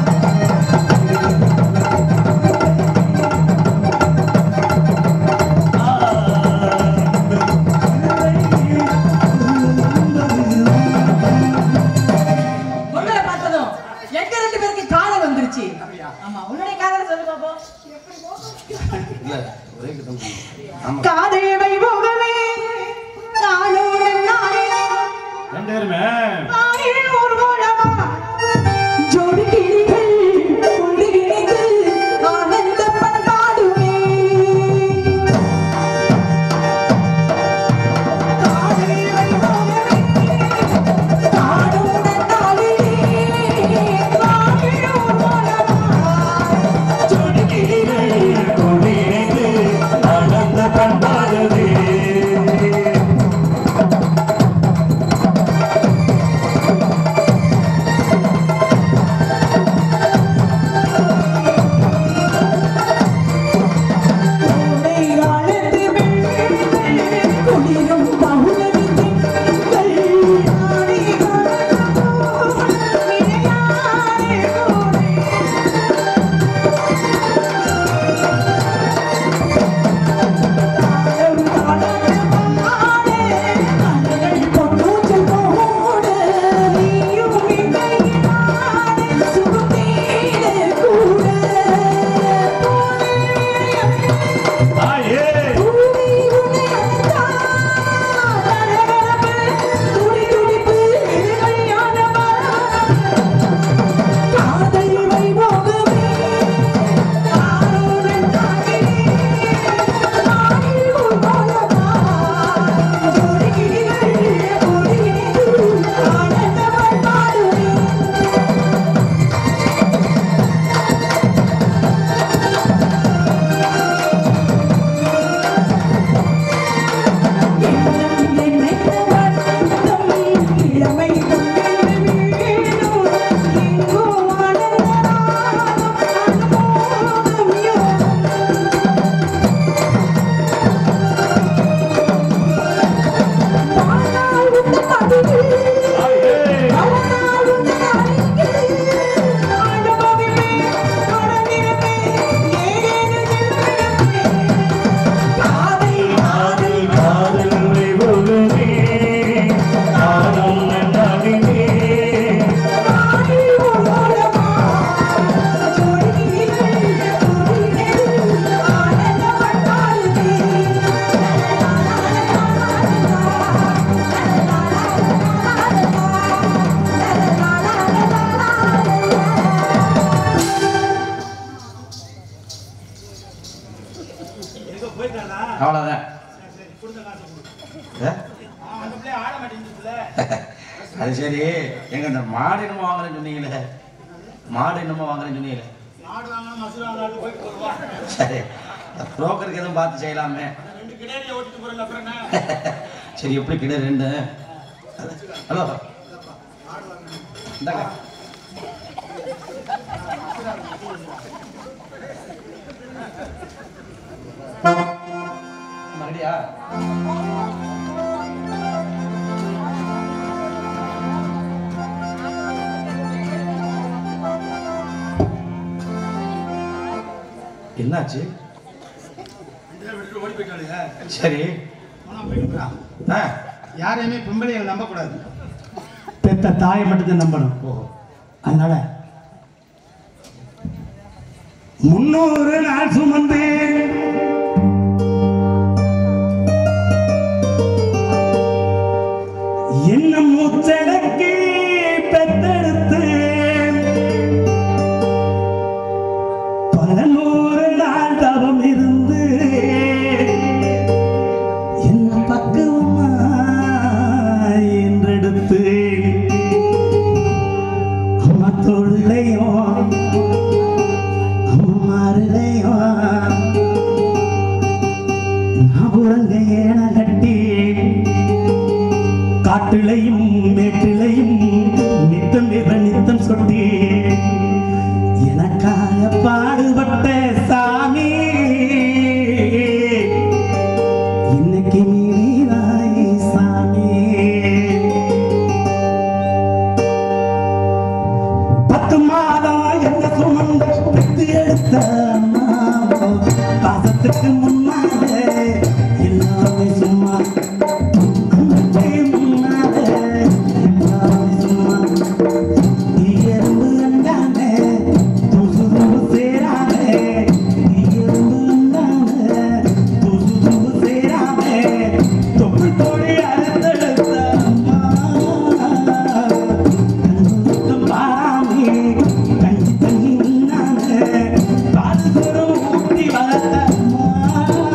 உங்களை பார்த்ததும் எங்க ரெண்டு பேருக்கு காதல் வந்துருச்சு ஆமா உன்னுடைய காதல் சொல்லு பாப்போம் காதல் வைபோகமே நாளோடு நாளே ரெண்டு பேருமே நாளில் ஒரு கோலமா ஜோடி கிளிகள் ஒன்று இணைந்து ஆனந்த பண்பாடுமே காதல் வைபோகமே நாளோடு நாளே நாளில் ஒரு கோலமா ஜோடி கிளிகள் கொண்டிணைந்து நடந்த பண்பாடுதே உன்னை அழைத்து குளிரும் பகுதிகள் நாடி விளையாடே ஆயே காதல் காதல் வைபோகமே காலம் நன்னாடினே அவ்வளவுதான் ஏ? அது சரி எங்க இந்த மாடு என்னமோ வாங்குறேன்னு சொன்னீங்களே மாடு என்னமோ வாங்குறேன்னு சொன்னீங்களே சரி புரோக்கருக்கு எதுவும் பார்த்து செய்யலாமே சரி எப்படி கிட்ட ரெண்டு ஹலோ இந்தாங்க மறுபடியா என்னாச்சு சரி ஆ யாரையுமே பொம்பளைகளை நம்பக்கூடாது பெத்த தாயை மட்டும்தான் நம்பணும் ஓஹோ அதனால முன்னூறு நாள் சுமந்து என்ன மூச்சடக்கி பெத்தெடுத்து பல நூறு நாள் தவம் இருந்து என்ன பக்குவமா என்றெடுத்து அம்மா தோளுலையும் அம்மா மாறுலையும் கண்ணுக்கு முன்னால எல்லாமே சும்மா கண்ணுக்கு முன்னால எல்லாமே சும்மா எறும்பு அண்டாம துசு தும்பு சேராம எறும்பு அண்டாம துசு தும்பு சேராம தொப்புள் தோடி அறுத்தெடுத்த அம்மா கண்ணுக்கு பாராமே கஞ்சி தண்ணி உண்ணாம பால் தரும் ஊட்டி வளர்த்த அம்மா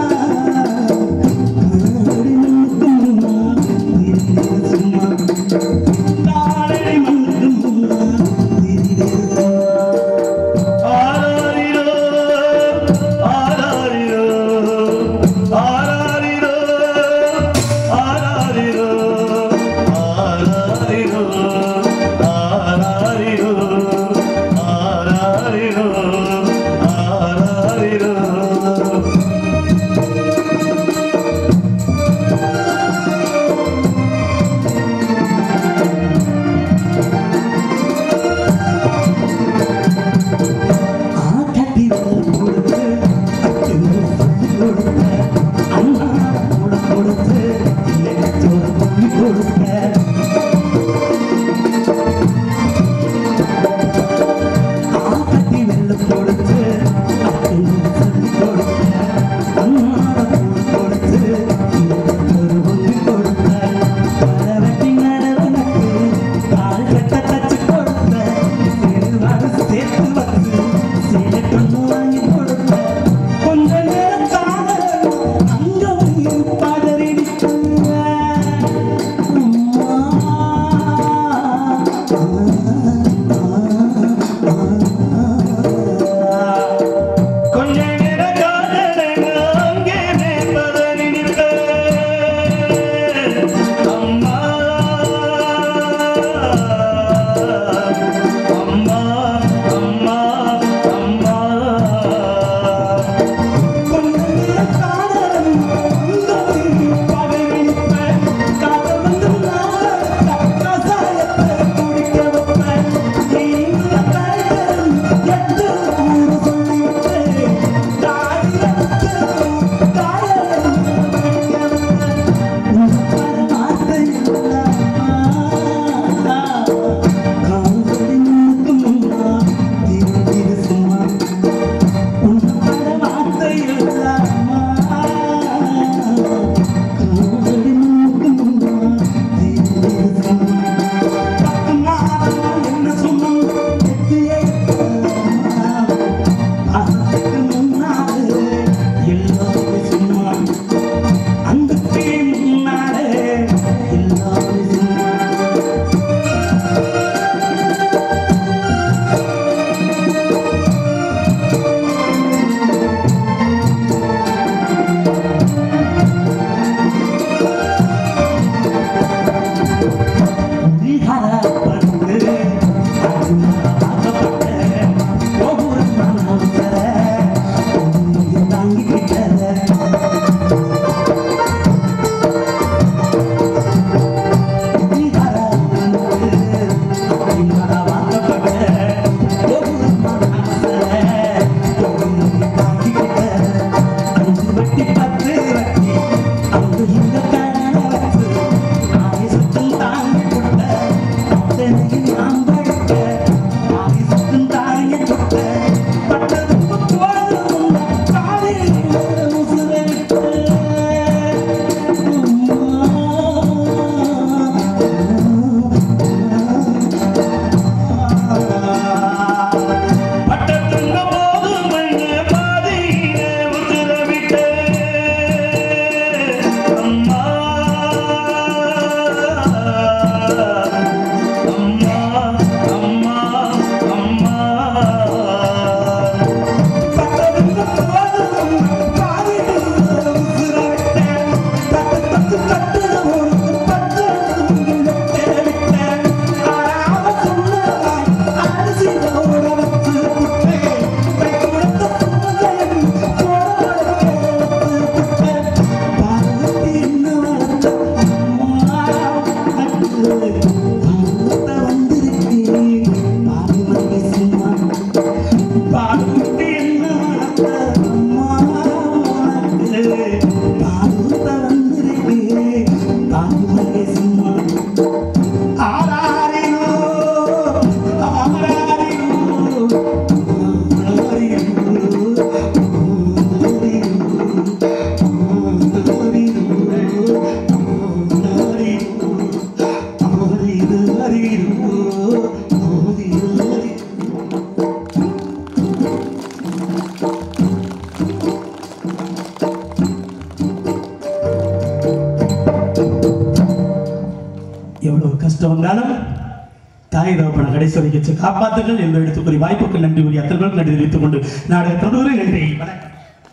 கஷ்டம் வந்தாலும் தாய் தகப்பன கடைசி வரைக்கும் வச்சு காப்பாத்துங்கள் என்று எடுத்துக்கூறி வாய்ப்புக்கு நன்றி கூறி அத்தனை பேருக்கு நன்றி தெரிவித்துக் கொண்டு நாடக தொடர்பு நன்றி வணக்கம்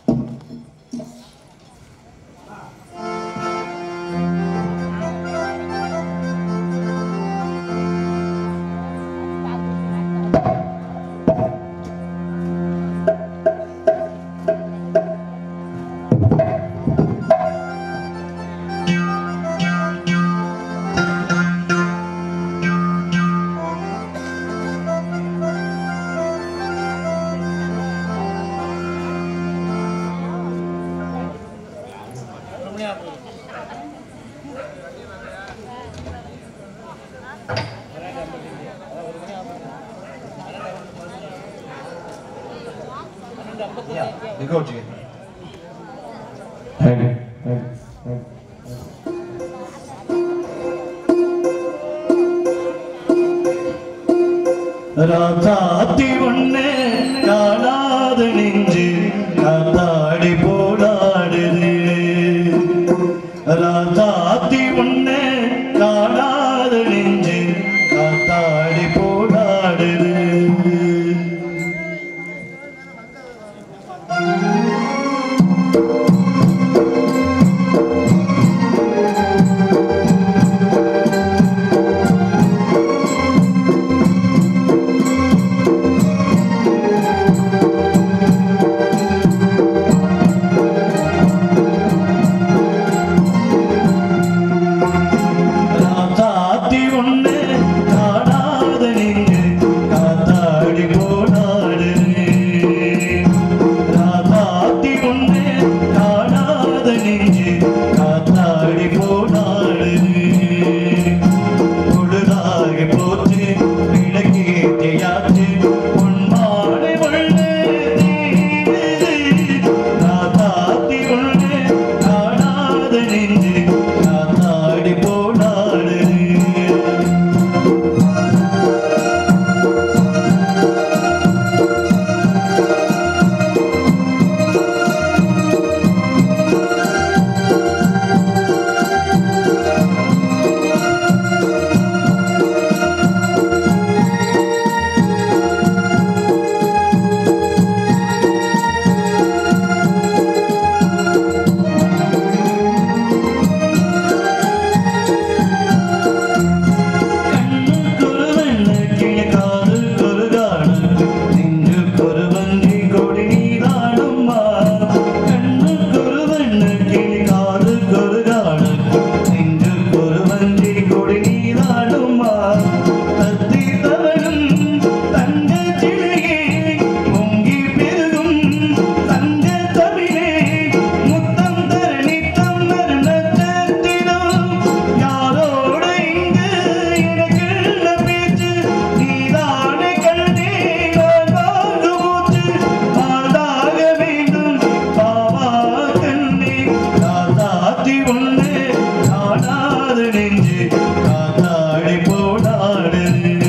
எங்க வச்சுக்க ராசாத்தி ஒண்ணு காணாத நெஞ்சு காத்தாடி போடாடுது ராசாத்தி ஒண்ணு காணாத நெஞ்சு காத்தாடி போடாடுது ராசாத்தி ஒண்ணு காணாத நெஞ்சு காத்தாடி போடாடுது ராசாத்தி ஒண்ணு காணாத நெஞ்சு காத்தாடி போடாடுது பொழுதாகி போச்சு விளக்கேற்றியாச்சு உன்மாலை வள்ளே ராசாத்தி ஒண்ணு காணாத நெஞ்சு காத்தாடி போடாடுது கண்ணுக்குருவென்ன கிழக்காது கொருகாடு நெஞ்சுக்கொரு வஞ்சி கொடி நீதானம்மா கண்ணுக்குருவென்ன கிழக்காது கொருகாடு நெஞ்சுக்கொரு வஞ்சி கொடி நீதானம்மா தத்தி தவழும் தங்க சிலையே பொங்கி பெருகும் தங்க தமிழே முத்தம் தர நித்தம் நன்னத்திலும் யாரோடு இங்கு எனக்குள்ள பேச்சு நீதானே கண்ணே நான் வாழ்ந்து மூச்சு வாழ்ந்தாக வேண்டும் பாவா கண்ணே காத்தாத்தி ஒண்ணு காணாது நெஞ்சு காத்தாடி போடாடு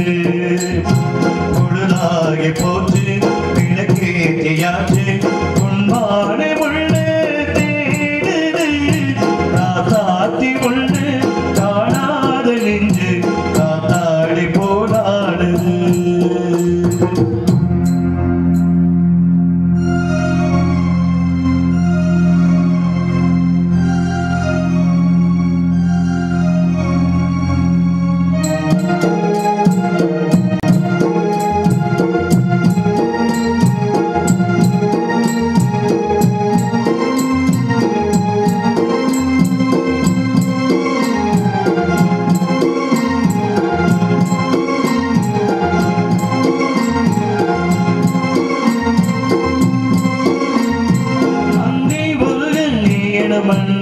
பொழுதாகி போச்சு விளக்கேற்றியாச்சு உன்மானை உள்ளே தேடுது ராசாத்தி ஒண்ணு காணாத நெஞ்சு காத்தாடி போடாடுது அங்கே ஒரு கண்ணி என மண்